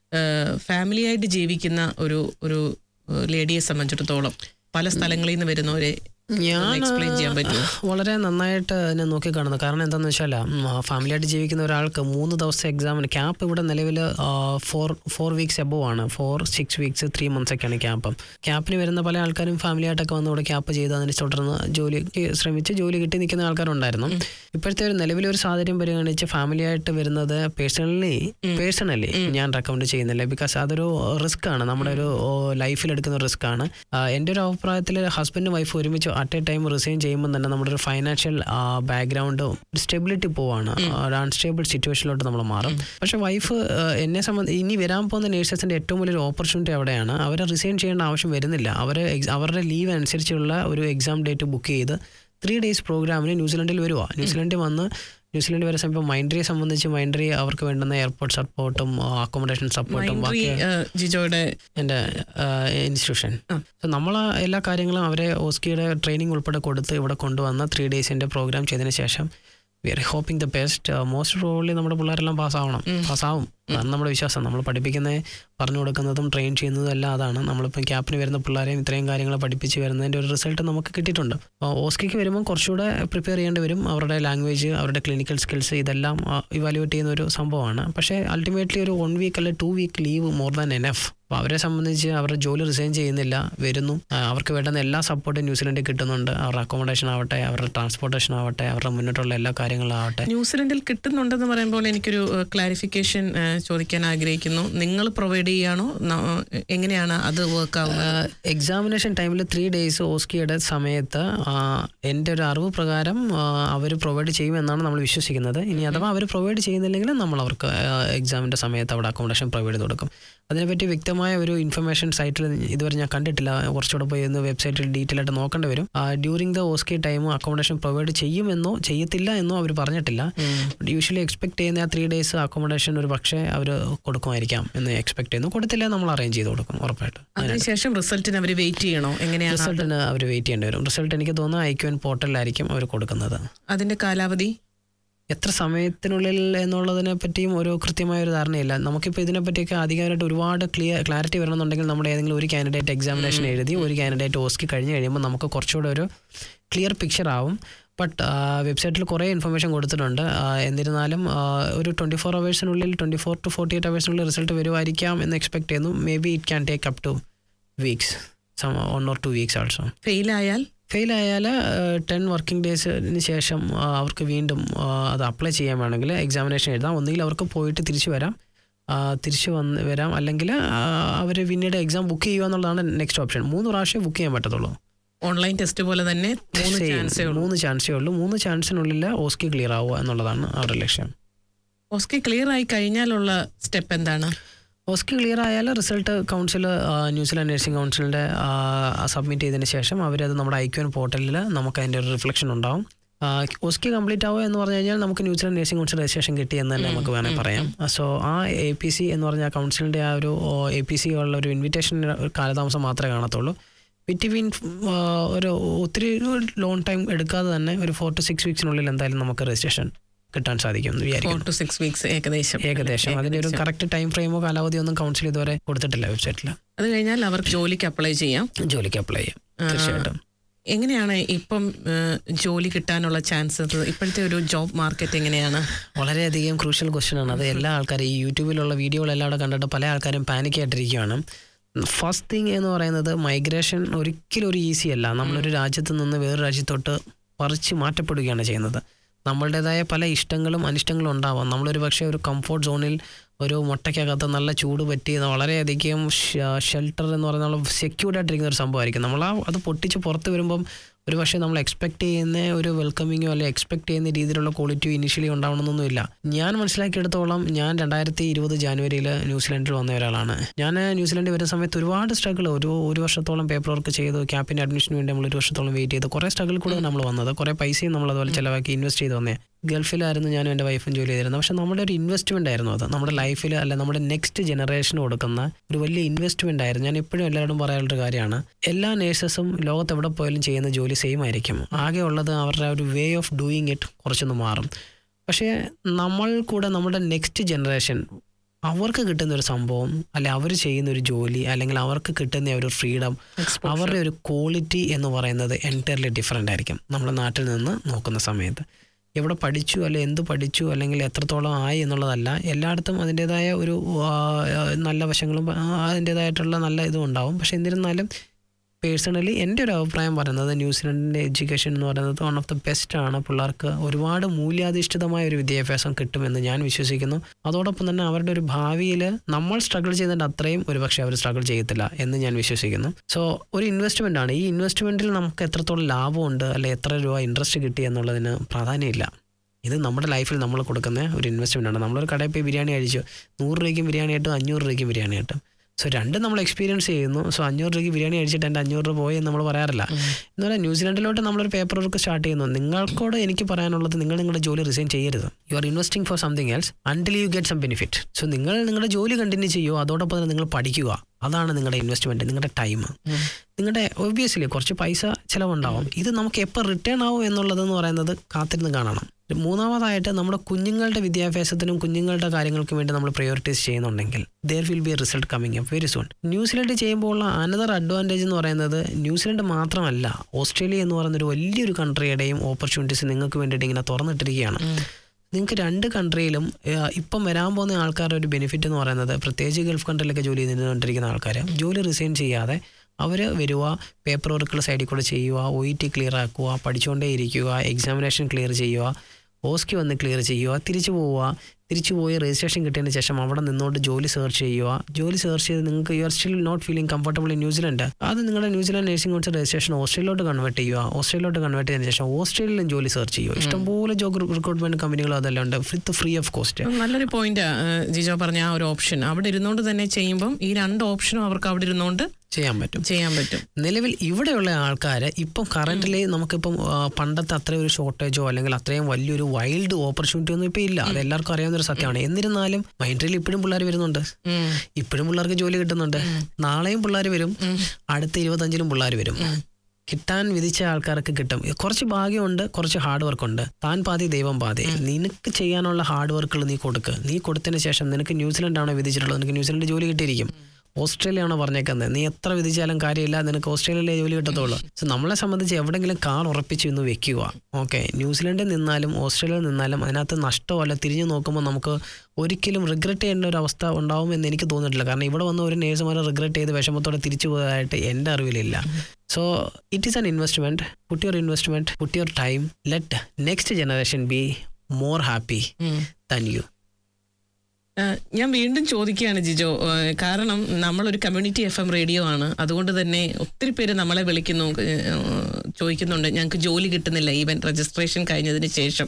ഫാമിലി ആയിട്ട് ജീവിക്കുന്ന ഒരു ഒരു ലേഡിയെ സംബന്ധിച്ചിടത്തോളം പല സ്ഥലങ്ങളിൽ നിന്ന് വരുന്നവരെ ഞാൻ എക്സ്പ്ലെയിൻ ചെയ്യാൻ പറ്റുമോ വളരെ നന്നായിട്ട് എന്നെ നോക്കിക്കാണുന്നു കാരണം എന്താണെന്ന് വെച്ചാൽ ഫാമിലി ആയിട്ട് ജീവിക്കുന്ന ഒരാൾക്ക് മൂന്ന് ദിവസത്തെ എക്സാമിന് ക്യാപ്പ് ഇവിടെ നിലവിൽ ഫോർ ഫോർ വീക്സ് എബോവ് ആണ് four six weeks three months ഒക്കെയാണ് ക്യാപ്പ് ക്യാപ്പിന് വരുന്ന പല ആൾക്കാരും ഫാമിലി ആയിട്ടൊക്കെ വന്ന് ഇവിടെ ക്യാപ്പ് ചെയ്ത് അതിന് തുടർന്ന് ജോലിക്ക് ശ്രമിച്ച് ജോലി കിട്ടി നിൽക്കുന്ന ആൾക്കാരുണ്ടായിരുന്നു ഇപ്പോഴത്തെ ഒരു നിലവിലെ ഒരു സാഹചര്യം പരിഗണിച്ച് ഫാമിലി ആയിട്ട് വരുന്നത് പേഴ്സണലി പേഴ്സണലി ഞാൻ റെക്കമെൻഡ് ചെയ്യുന്നില്ല ബിക്കോസ് അതൊരു റിസ്ക് ആണ് നമ്മുടെ ഒരു ലൈഫിൽ എടുക്കുന്ന റിസ്ക് ആണ് ആ, എൻ്റെ ഒരു അഭിപ്രായത്തിൽ ഹസ്ബൻഡും വൈഫ് ഒരുമിച്ച് അറ്റ് എ ടൈം റിസൈൻ ചെയ്യുമ്പോൾ തന്നെ നമ്മുടെ ഒരു ഫൈനാൻഷ്യൽ ബാക്ക്ഗ്രൗണ്ടും സ്റ്റെബിലിറ്റി പോവാണ് ഒരു അൺസ്റ്റേബിൾ സിറ്റുവേഷനിലോട്ട് നമ്മൾ മാറും പക്ഷെ വൈഫ് എന്നെ സംബന്ധി ഇനി വരാൻ പോകുന്ന നേഴ്സസിൻ്റെ ഏറ്റവും വലിയൊരു ഓപ്പർച്യൂണിറ്റി അവിടെയാണ് അവരെ റിസൈൻ ചെയ്യേണ്ട ആവശ്യം വരുന്നില്ല അവർ അവരുടെ ലീവ് അനുസരിച്ചുള്ള ഒരു എക്സാം ഡേറ്റ് ബുക്ക് ചെയ്ത് ത്രീ ഡേയ്സ് പ്രോഗ്രാമിന് ന്യൂസിലൻഡിൽ വരുവാ ന്യൂസിലൻഡിൽ വന്ന് ന്യൂസിലൻഡ് വരുന്ന സമയത്ത് മൈൻഡ്രിയെ സംബന്ധിച്ച് മൈൻഡ്രി അവർക്ക് വേണ്ടുന്ന എയർപോർട്ട് സപ്പോർട്ടും അക്കോമഡേഷൻ സപ്പോർട്ടും മൈൻഡ്രി ബാക്കി ജിജോയുടെ എൻ്റെ ഇൻസ്റ്റിറ്റ്യൂഷൻ സോ നമ്മൾ എല്ലാ കാര്യങ്ങളും അവരെ ഓസ്കിയുടെ ട്രെയിനിങ് ഉൾപ്പെടെ കൊടുത്ത് ഇവിടെ കൊണ്ടുവന്ന ത്രീ ഡേയ്സിൻ്റെ പ്രോഗ്രാം ചെയ്തതിന് ശേഷം we are hoping the best most probably നമ്മുടെ പിള്ളേരെല്ലാം പാസ്സാവണം പാസ്സാവും അതാണ് നമ്മുടെ വിശ്വാസം നമ്മൾ പഠിപ്പിക്കുന്നത് പറഞ്ഞു കൊടുക്കുന്നതും ട്രെയിൻ ചെയ്യുന്നതും എല്ലാം അതാണ് നമ്മളിപ്പം ക്യാപ്പിന് വരുന്ന പിള്ളേരെയും ഇത്രയും കാര്യങ്ങൾ പഠിപ്പിച്ച് വരുന്നതിൻ്റെ ഒരു റിസൾട്ട് നമുക്ക് കിട്ടിയിട്ടുണ്ട് അപ്പോൾ ഓസ്കിക്ക് വരുമ്പോൾ കുറച്ചുകൂടെ പ്രിപ്പയർ ചെയ്യേണ്ടി വരും അവരുടെ ലാംഗ്വേജ് അവരുടെ ക്ലിനിക്കൽ സ്കിൽസ് ഇതെല്ലാം ഇവാലുവേറ്റ് ചെയ്യുന്ന ഒരു സംഭവമാണ് പക്ഷേ അൾട്ടിമേറ്റ്ലി ഒരു വൺ വീക്ക് അല്ലെ two week leave more than enough അപ്പോൾ അവരെ സംബന്ധിച്ച് അവരുടെ ജോലി റിസൈൻ ചെയ്യുന്നില്ല വരുന്നു ആ, അവർക്ക് വേണ്ടുന്ന എല്ലാ സപ്പോർട്ടും ന്യൂസിലൻഡിൽ കിട്ടുന്നുണ്ട് അവരുടെ അക്കോമഡേഷൻ ആവട്ടെ അവരുടെ ട്രാൻസ്പോർട്ടേഷൻ ആവട്ടെ അവരുടെ മുന്നോട്ടുള്ള എല്ലാ കാര്യങ്ങളും ആവട്ടെ ന്യൂസിലൻഡിൽ കിട്ടുന്നുണ്ടെന്ന് പറയുമ്പോൾ എനിക്കൊരു ക്ലാരിഫിക്കേഷൻ ചോദിക്കാൻ ആഗ്രഹിക്കുന്നു നിങ്ങൾ പ്രൊവൈഡ് ചെയ്യാണോ ന- എങ്ങനെയാണ് അത് വർക്ക് ആവുന്നത് എക്സാമിനേഷൻ ടൈമിൽ ത്രീ ഡേയ്സ് ഓസ്കിയുടെ സമയത്ത് ആ, എൻ്റെ ഒരു അറിവ് പ്രകാരം അവർ പ്രൊവൈഡ് ചെയ്യുമെന്നാണ് നമ്മൾ വിശ്വസിക്കുന്നത് ഇനി അഥവാ അവർ പ്രൊവൈഡ് ചെയ്യുന്നില്ലെങ്കിൽ നമ്മൾ അവർക്ക് എക്സാമിൻ്റെ സമയത്ത് അവിടെ അക്കോമഡേഷൻ പ്രൊവൈഡ് ചെയ്ത് കൊടുക്കും അതിനെപ്പറ്റി വ്യക്തമായ ഒരു ഇൻഫർമേഷൻ സൈറ്റിൽ ഇതുവരെ ഞാൻ കണ്ടിട്ടില്ല കുറച്ചുകൂടെ പോയി ഒന്ന് വെബ്സൈറ്റിൽ ഡീറ്റെയിൽ ആയിട്ട് നോക്കേണ്ടി വരും during the OSCE time accommodation provide ചെയ്യുമെന്നോ ചെയ്യത്തില്ല എന്നോ അവർ പറഞ്ഞിട്ടില്ല യൂഷ്വലി എക്സ്പെക്ട് ചെയ്യുന്ന ആ ത്രീ ഡേയ്സ് അക്കോമഡേഷൻ ഒരു പക്ഷേ അവർ കൊടുക്കുമായിരിക്കാം എന്ന് എക്സ്പെക്ട് ചെയ്യുന്നു കൊടുത്തില്ല നമ്മൾ അറേഞ്ച് ചെയ്ത് കൊടുക്കും ഉറപ്പായിട്ടും അതിനുശേഷം റിസൾട്ടിന് അവർ വെയിറ്റ് ചെയ്യണോ എങ്ങനെയാണ് അത്? റിസൾട്ടിന് അവർ വെയിറ്റ് ചെയ്യേണ്ടി വരും റിസൾട്ട് എനിക്ക് തോന്നുന്നു ഐ ക്യു എൻ പോർട്ടലിലായിരിക്കും അവർ കൊടുക്കുന്നത് അതിന്റെ കാലാവധി എത്ര സമയത്തിനുള്ളിൽ എന്നുള്ളതിനെ പറ്റിയും ഒരു കൃത്യമായ ഒരു ധാരണയില്ല നമുക്കിപ്പോൾ ഇതിനെപ്പറ്റിയൊക്കെ അധികമായിട്ട് ഒരുപാട് ക്ലിയർ ക്ലാരിറ്റി വരണമെന്നുണ്ടെങ്കിൽ നമ്മുടെ ഏതെങ്കിലും ഒരു കാൻഡിഡേറ്റ് എക്സാമിനേഷൻ എഴുതി ഒരു കാൻഡിഡേറ്റ് ഓസ്കി കഴിഞ്ഞ് കഴിയുമ്പോൾ നമുക്ക് കുറച്ചുകൂടെ ഒരു ക്ലിയർ പിക്ചർ ആവും ബട്ട് വെബ്സൈറ്റിൽ കുറേ ഇൻഫർമേഷൻ കൊടുത്തിട്ടുണ്ട് ആ, എന്നിരുന്നാലും ആ, ഒരു ട്വൻറ്റി ഫോർ അവേഴ്സിനുള്ളിൽ twenty four to forty eight അവേഴ്സിനുള്ളിൽ റിസൾട്ട് വരുമായിരിക്കാം എന്ന് എക്സ്പെക്ട് ചെയ്യുന്നു maybe it can take up to weeks some one or two weeks also ഫെയിലായാൽ ഫെയിൽ ആയാൽ ടെൻ വർക്കിംഗ് ഡേയ്സിന് ശേഷം ആ, അവർക്ക് വീണ്ടും ആ, അത് അപ്ലൈ ചെയ്യാൻ വേണമെങ്കിൽ എക്സാമിനേഷൻ എഴുതാം ഒന്നുകിൽ അവർക്ക് പോയിട്ട് തിരിച്ചു വരാം ആ, തിരിച്ചു വന്ന് വരാം അല്ലെങ്കിൽ അവർ പിന്നീട് എക്സാം ബുക്ക് ചെയ്യുക എന്നുള്ളതാണ് നെക്സ്റ്റ് ഓപ്ഷൻ മൂന്ന് പ്രാവശ്യം ബുക്ക് ചെയ്യാൻ പറ്റത്തുള്ളൂ ഓൺലൈൻ ടെസ്റ്റ് പോലെ തന്നെ മൂന്ന് Same. ചാൻസേ ഉള്ളൂ മൂന്ന് ചാൻസേ ഉള്ളൂ മൂന്ന് ചാൻസിനുള്ളിൽ ഓസ്കി ക്ലിയർ ആവുക എന്നുള്ളതാണ് അവരുടെ ലക്ഷ്യം ഓസ്കെ ക്ലിയർ ആയി കഴിഞ്ഞാലുള്ള സ്റ്റെപ്പ് എന്താണ് ഓസ്കി ക്ലിയർ ആയാൽ റിസൾട്ട് കൗൺസിൽ ന്യൂസിലാൻഡ് നഴ്സിംഗ് കൗൺസിലിൻ്റെ സബ്മിറ്റ് ചെയ്തതിന് ശേഷം അവരത് നമ്മുടെ ഐക്യോൻ പോർട്ടലിൽ നമുക്ക് അതിൻ്റെ ഒരു റിഫ്ലക്ഷൻ ഉണ്ടാവും ആ, ഓസ്കി കംപ്ലീറ്റ് ആവുക എന്ന് പറഞ്ഞു കഴിഞ്ഞാൽ നമുക്ക് ന്യൂസിലാൻഡ് നഴ്സിംഗ് കൗൺസിൽ രജിസ്ട്രേഷൻ കിട്ടി എന്ന് തന്നെ നമുക്ക് വേണമെങ്കിൽ പറയാം സോ ആ എ പി സി എന്ന് പറഞ്ഞ കൗൺസിലിൻ്റെ ആ ഒരു എ പി സി ഉള്ള ഒരു ഇൻവിറ്റേഷൻ കാലതാമസം മാത്രമേ കാണത്തുള്ളൂ ബിറ്റ്വീൻ ഒരു ഒത്തിരി ലോങ് ടൈം എടുക്കാതെ തന്നെ ഒരു ഫോർ ടു സിക്സ് വീക്സിനുള്ളിൽ എന്തായാലും നമുക്ക് രജിസ്ട്രേഷൻ കിട്ടാൻ സാധിക്കും എന്ന് ഫോർ വിചാരിക്കുന്നു ടു സിക്സ് വീക്സ് ഏകദേശം ഏകദേശം അതിന്റെ ഒരു ഏകദേശം. കറക്റ്റ് ടൈം ഫ്രെയിമോ കാലാവധിയോ ഒന്നും കൗൺസിൽ ഇതുവരെ കൊടുത്തിട്ടില്ല വെബ്സൈറ്റിൽ അത് കഴിഞ്ഞാൽ അവർക്ക് ജോലിക്ക് അപ്ലൈ ചെയ്യാം ജോലിക്ക് അപ്ലൈ ചെയ്യും ആ, തീർച്ചയായിട്ടും എങ്ങനെയാണ് ഇപ്പം ആ, ജോലി കിട്ടാനുള്ള ചാൻസസ് ഇപ്പോഴത്തെ ഒരു ജോബ് മാർക്കറ്റ് എങ്ങനെയാണ് വളരെയധികം ക്രൂഷ്യൽ ക്വസ്റ്റ്യൻ ആണ് അത് എല്ലാ ആൾക്കാരും ഈ യൂട്യൂബിലുള്ള വീഡിയോകളെല്ലാം അവിടെ കണ്ടിട്ട് പല ആൾക്കാരും പാനിക് ആയിട്ടിരിക്കുകയാണ് ഫസ്റ്റ് തിങ് എന്ന് പറയുന്നത് മൈഗ്രേഷൻ ഒരിക്കലും ഒരു ഈസി അല്ല നമ്മളൊരു രാജ്യത്ത് നിന്ന് വേറൊരു രാജ്യത്തോട്ട് പറിച്ച് മാറ്റപ്പെടുകയാണ് ചെയ്യുന്നത് നമ്മളുടേതായ പല ഇഷ്ടങ്ങളും അനിഷ്ടങ്ങളും ഉണ്ടാവാം നമ്മളൊരു പക്ഷേ ഒരു കംഫോർട്ട് സോണിൽ ഒരു മുട്ടയ്ക്കകത്ത് നല്ല ചൂട് പറ്റി വളരെയധികം ഷെൽട്ടർ എന്ന് പറയുന്ന സെക്യൂർഡ് ആയിട്ടിരിക്കുന്ന ഒരു സംഭവമായിരിക്കും നമ്മൾ ആ അത് പൊട്ടിച്ച് പുറത്ത് വരുമ്പം ഒരു പക്ഷേ നമ്മൾ എക്സ്പെക്ട് ചെയ്യുന്ന ഒരു വെൽക്കമിങ്ങോ അല്ലെ എക്സ്പെക്ട് ചെയ്യുന്ന രീതിയിലുള്ള ക്വാളിറ്റിയോ ഇനിഷ്യലി ഉണ്ടാവണമെന്നൊന്നുമില്ല ഞാൻ മനസ്സിലാക്കിയെടുത്തോളം ഞാൻ രണ്ടായിരത്തി ഇരുപത് ജാനുവരിയിൽ ന്യൂസിലാൻഡിൽ വന്ന ഒരാളാണ് ഞാൻ ന്യൂസിലാൻഡിൽ വരുന്ന സമയത്ത് ഒരുപാട് സ്ട്രഗിൾ ഒരു ഒരു വർഷത്തോളം പേപ്പർ വർക്ക് ചെയ്തു ക്യാപ്പിൻ്റെ അഡ്മിഷന് വേണ്ടി നമ്മൾ ഒരു വർഷത്തോളം വെയിറ്റ് ചെയ്തു കുറേ സ്ട്രഗിൾ കൂടെ നമ്മൾ വന്നത് കുറേ പൈസയും നമ്മൾ അതുപോലെ ചിലവാക്കി ഇൻവെസ്റ്റ് ചെയ്ത് വന്നേ ഗൾഫിലായിരുന്നു ഞാനും എൻ്റെ വൈഫും ജോലി ചെയ്തിരുന്നത് പക്ഷേ നമ്മുടെ ഒരു ഇൻവെസ്റ്റ്മെൻ്റ് ആയിരുന്നു അത് നമ്മുടെ ലൈഫിൽ അല്ല നമ്മുടെ നെക്സ്റ്റ് ജനറേഷന് കൊടുക്കുന്ന ഒരു വലിയ ഇൻവെസ്റ്റ്മെൻ്റ് ആയിരുന്നു ഞാൻ എപ്പോഴും എല്ലാവരോടും പറയാനുള്ളൊരു കാര്യമാണ് എല്ലാ നേഴ്സസും ലോകത്ത് എവിടെ പോയാലും ചെയ്യുന്ന ജോലി സെയിം ആയിരിക്കും ആകെ ഉള്ളത് അവരുടെ ആ ഒരു വേ ഓഫ് ഡൂയിങ് ഇറ്റ് കുറച്ചൊന്ന് മാറും പക്ഷേ നമ്മൾ കൂടെ നമ്മുടെ നെക്സ്റ്റ് ജനറേഷൻ അവർക്ക് കിട്ടുന്ന ഒരു സംഭവം അല്ലെ അവർ ചെയ്യുന്ന ഒരു ജോലി അല്ലെങ്കിൽ അവർക്ക് കിട്ടുന്ന ഒരു ഫ്രീഡം അവരുടെ ഒരു ക്വാളിറ്റി എന്ന് പറയുന്നത് എൻറ്റയർലി ഡിഫറെൻ്റ് ആയിരിക്കും നമ്മുടെ നാട്ടിൽ നിന്ന് നോക്കുന്ന സമയത്ത് എവിടെ പഠിച്ചു അല്ലെ എന്ത് പഠിച്ചു അല്ലെങ്കിൽ എത്രത്തോളം ആയി എന്നുള്ളതല്ല എല്ലായിടത്തും അതിൻ്റെതായ ഒരു ആ, നല്ല വശങ്ങളും ആ, അതിൻ്റെതായിട്ടുള്ള നല്ല ഇതും ഉണ്ടാവും പക്ഷെ എന്നിരുന്നാലും പേഴ്സണലി എൻ്റെ ഒരു അഭിപ്രായം പറയുന്നത് ന്യൂസിലൻഡിൻ്റെ എഡ്യൂക്കേഷൻ എന്ന് പറയുന്നത് വൺ ഓഫ് ദ ബെസ്റ്റ് ആണ് പിള്ളേർക്ക് ഒരുപാട് മൂല്യാധിഷ്ഠിതമായ ഒരു വിദ്യാഭ്യാസം കിട്ടുമെന്ന് ഞാൻ വിശ്വസിക്കുന്നു അതോടൊപ്പം തന്നെ അവരുടെ ഒരു ഭാവിയിൽ നമ്മൾ സ്ട്രഗിൾ ചെയ്തതിൻ്റെ അത്രയും ഒരുപക്ഷെ അവർ സ്ട്രഗിൾ ചെയ്യത്തില്ല എന്ന് ഞാൻ വിശ്വസിക്കുന്നു സോ ഒരു ഇൻവെസ്റ്റ്മെൻ്റ് ആണ് ഈ ഇൻവെസ്റ്റ്മെൻറ്റിൽ നമുക്ക് എത്രത്തോളം ലാഭമുണ്ട് അല്ലെ എത്ര രൂപ ഇൻട്രസ്റ്റ് കിട്ടി എന്നുള്ളതിന് പ്രാധാന്യമില്ല ഇത് നമ്മുടെ ലൈഫിൽ നമ്മൾ കൊടുക്കുന്ന ഒരു ഇൻവെസ്റ്റ്മെൻ്റ് ആണ് നമ്മളൊരു കടയിൽ പോയി ബിരിയാണി കഴിച്ചു നൂറ് രൂപയ്ക്കും ബിരിയാണി കിട്ടും അഞ്ഞൂറ് രൂപയ്ക്കും ബിരിയാണി കിട്ടും സോ രണ്ടും നമ്മൾ എക്സ്പീരിയൻസ് ചെയ്യുന്നു സോ അഞ്ഞൂറ് രൂപയ്ക്ക് ബിരിയാണി കഴിച്ചിട്ട് എൻ്റെ അഞ്ഞൂറ് രൂപ പോയി എന്ന് നമ്മൾ പറയാറില്ല എന്ന് പറഞ്ഞാൽ ന്യൂസിലാൻഡിലോട്ട് നമ്മളൊരു പേപ്പർ വർക്ക് സ്റ്റാർട്ട് ചെയ്യുന്നു നിങ്ങൾക്കോട് എനിക്ക് പറയാനുള്ളത് നിങ്ങൾ നിങ്ങളുടെ ജോലി റിസൈൻ ചെയ്യരുത് you are investing for something else until you get some benefit so നിങ്ങൾ നിങ്ങളുടെ ജോലി കണ്ടിന്യൂ ചെയ്യുമോ അതോടൊപ്പം തന്നെ നിങ്ങൾ പഠിക്കുക അതാണ് നിങ്ങളുടെ ഇൻവെസ്റ്റ്മെന്റ് നിങ്ങളുടെ ടൈം നിങ്ങളുടെ ഒബ്വിയസ്ലി കുറച്ച് പൈസ ചിലവുണ്ടാവും ഇത് നമുക്ക് എപ്പോൾ റിട്ടേൺ ആവും എന്നുള്ളതെന്ന് പറയുന്നത് കാത്തിരുന്ന് കാണണം മൂന്നാമതായിട്ട് നമ്മുടെ കുഞ്ഞുങ്ങളുടെ വിദ്യാഭ്യാസത്തിനും കുഞ്ഞുങ്ങളുടെ കാര്യങ്ങൾക്കും വേണ്ടി നമ്മൾ പ്രയോറിറ്റൈസ് ചെയ്യുന്നുണ്ടെങ്കിൽ there will be result coming up very soon New Zealand ചെയ്യുമ്പോൾ ഉള്ള അനദർ അഡ്വാൻറ്റേജ് എന്ന് പറയുന്നത് ന്യൂസിലൻഡ് മാത്രമല്ല ഓസ്ട്രേലിയ എന്ന് പറയുന്ന ഒരു വലിയൊരു കൺട്രിയുടെയും ഓപ്പർച്യൂണിറ്റീസ് നിങ്ങൾക്ക് വേണ്ടിയിട്ട് ഇങ്ങനെ തുറന്നിട്ടിരിക്കുകയാണ് നിങ്ങൾക്ക് രണ്ട് കൺട്രിയിലും ഏഹ്, ഇപ്പം വരാൻ പോകുന്ന ആൾക്കാരുടെ ഒരു ബെനിഫിറ്റ് എന്ന് പറയുന്നത് പ്രത്യേകിച്ച് ഗൾഫ് കൺട്രിയിലൊക്കെ ജോലി ചെയ്തുകൊണ്ടിരിക്കുന്ന ആൾക്കാർ ജോലി റിസൈൻ ചെയ്യാതെ അവർ വരിക പേപ്പർ വർക്കുകൾ സൈഡിൽ കൂടെ ചെയ്യുക ഒ ഇ ടി ക്ലിയർ ആക്കുക പഠിച്ചുകൊണ്ടേ ഇരിക്കുക എക്സാമിനേഷൻ ക്ലിയർ ചെയ്യുക ഓസ്കി വന്ന് ക്ലിയർ ചെയ്യുക തിരിച്ചു പോവുക തിരിച്ചു പോയി രജിസ്ട്രേഷൻ കിട്ടിയതിന് ശേഷം അവിടെ നിന്നുകൊണ്ട് ജോലി സെർച്ച് ചെയ്യുക ജോലി സെർച്ച് ചെയ്ത് നിങ്ങൾക്ക് you are still not feeling comfortable in New Zealand അത് നിങ്ങളുടെ ന്യൂസിലാൻഡ് നഴ്സിംഗ് കൗൺസിൽ രജിസ്ട്രേഷൻ ഓസ്ട്രേലിയയിലോട്ട് കൺവേർട്ട് ചെയ്യുക ഓസ്ട്രേലിയയിലോട്ട് കൺവേർട്ട് ചെയ്തതിന് ശേഷം ഓസ്ട്രേലിയയിലും ജോലി സെർച്ച് ചെയ്യുക ഇഷ്ടംപോലെ ജോബ് റിക്രൂട്ട്മെന്റ് കമ്പനികളും അതെല്ലാം ഉണ്ട് വിത്ത് ഫ്രീ ഓഫ് കോസ്റ്റ് നല്ലൊരു പോയിന്റ് ജിജോ പറഞ്ഞ ആ ഒരു ഓപ്ഷൻ അവിടെ ഇരുന്നുകൊണ്ട് തന്നെ ചെയ്യുമ്പം ഈ രണ്ട് ഓപ്ഷനും അവർക്ക് അവിടെ ഇരുന്നുകൊണ്ട് ചെയ്യാൻ പറ്റും ചെയ്യാൻ പറ്റും നിലവിൽ ഇവിടെയുള്ള ആൾക്കാർ ഇപ്പം കറന്റിലി നമുക്കിപ്പം ആ, പണ്ടത്തെ അത്രയും ഒരു ഷോർട്ടേജോ അല്ലെങ്കിൽ അത്രയും വലിയൊരു വൈൽഡ് ഓപ്പർച്യൂണിറ്റി ഒന്നും ഇപ്പം ഇല്ല അത് എല്ലാവർക്കും അറിയാവുന്ന ഒരു സത്യമാണ് എന്നിരുന്നാലും മൈൻഡിൽ ഇപ്പോഴും പിള്ളേർ വരുന്നുണ്ട് ഇപ്പോഴും പിള്ളേർക്ക് ജോലി കിട്ടുന്നുണ്ട് നാളെയും പിള്ളേർ വരും അടുത്ത ഇരുപത്തഞ്ചിലും പിള്ളേർ വരും കിട്ടാൻ വിധിച്ച ആൾക്കാർക്ക് കിട്ടും കുറച്ച് ഭാഗ്യമുണ്ട് കുറച്ച് ഹാർഡ് വർക്ക് ഉണ്ട് താൻ പാതി ദൈവം പാതി നിനക്ക് ചെയ്യാനുള്ള ഹാർഡ് വർക്കുകൾ നീ കൊടുക്ക് നീ കൊടുത്തതിന് ശേഷം നിനക്ക് ന്യൂസിലൻഡ് ആണോ വിധിച്ചിട്ടുള്ളത് നിനക്ക് ന്യൂസിലൻഡ് ജോലി കിട്ടിയിരിക്കും ഓസ്ട്രേലിയ ആണോ പറഞ്ഞേക്കുന്നത് നീ എത്ര വിധിച്ചാലും കാര്യമില്ല നിനക്ക് ഓസ്ട്രേലിയയിലെ ജോലി കിട്ടത്തുള്ളൂ സോ നമ്മളെ സംബന്ധിച്ച് എവിടെയെങ്കിലും കാർ ഉറപ്പിച്ച് ഇന്ന് വെക്കുക ഓക്കെ ന്യൂസിലൻഡിൽ നിന്നാലും ഓസ്ട്രേലിയയിൽ നിന്നാലും അതിനകത്ത് നഷ്ടമല്ല തിരിഞ്ഞു നോക്കുമ്പോൾ നമുക്ക് ഒരിക്കലും റിഗ്രറ്റ് ചെയ്യേണ്ട ഒരു അവസ്ഥ ഉണ്ടാവുമെന്ന് എനിക്ക് തോന്നിയിട്ടില്ല കാരണം ഇവിടെ വന്ന ഒരു നേഴ്സുമാരെ റിഗ്രറ്റ് ചെയ്ത് വിഷമത്തോടെ തിരിച്ചു പോയതായിട്ട് എൻ്റെ അറിവിലില്ല so it is an investment put your investment put your time let next generation be more happy than you ഏഹ് ഞാൻ വീണ്ടും ചോദിക്കുകയാണ് ജിജോ ഏഹ് കാരണം നമ്മളൊരു കമ്മ്യൂണിറ്റി എഫ് എം റേഡിയോ ആണ് അതുകൊണ്ട് തന്നെ ഒത്തിരി പേര് നമ്മളെ വിളിക്കുന്നു ഏഹ് ചോദിക്കുന്നുണ്ട് ഞങ്ങൾക്ക് ജോലി കിട്ടുന്നില്ല ഈവൻ രജിസ്ട്രേഷൻ കഴിഞ്ഞതിന് ശേഷം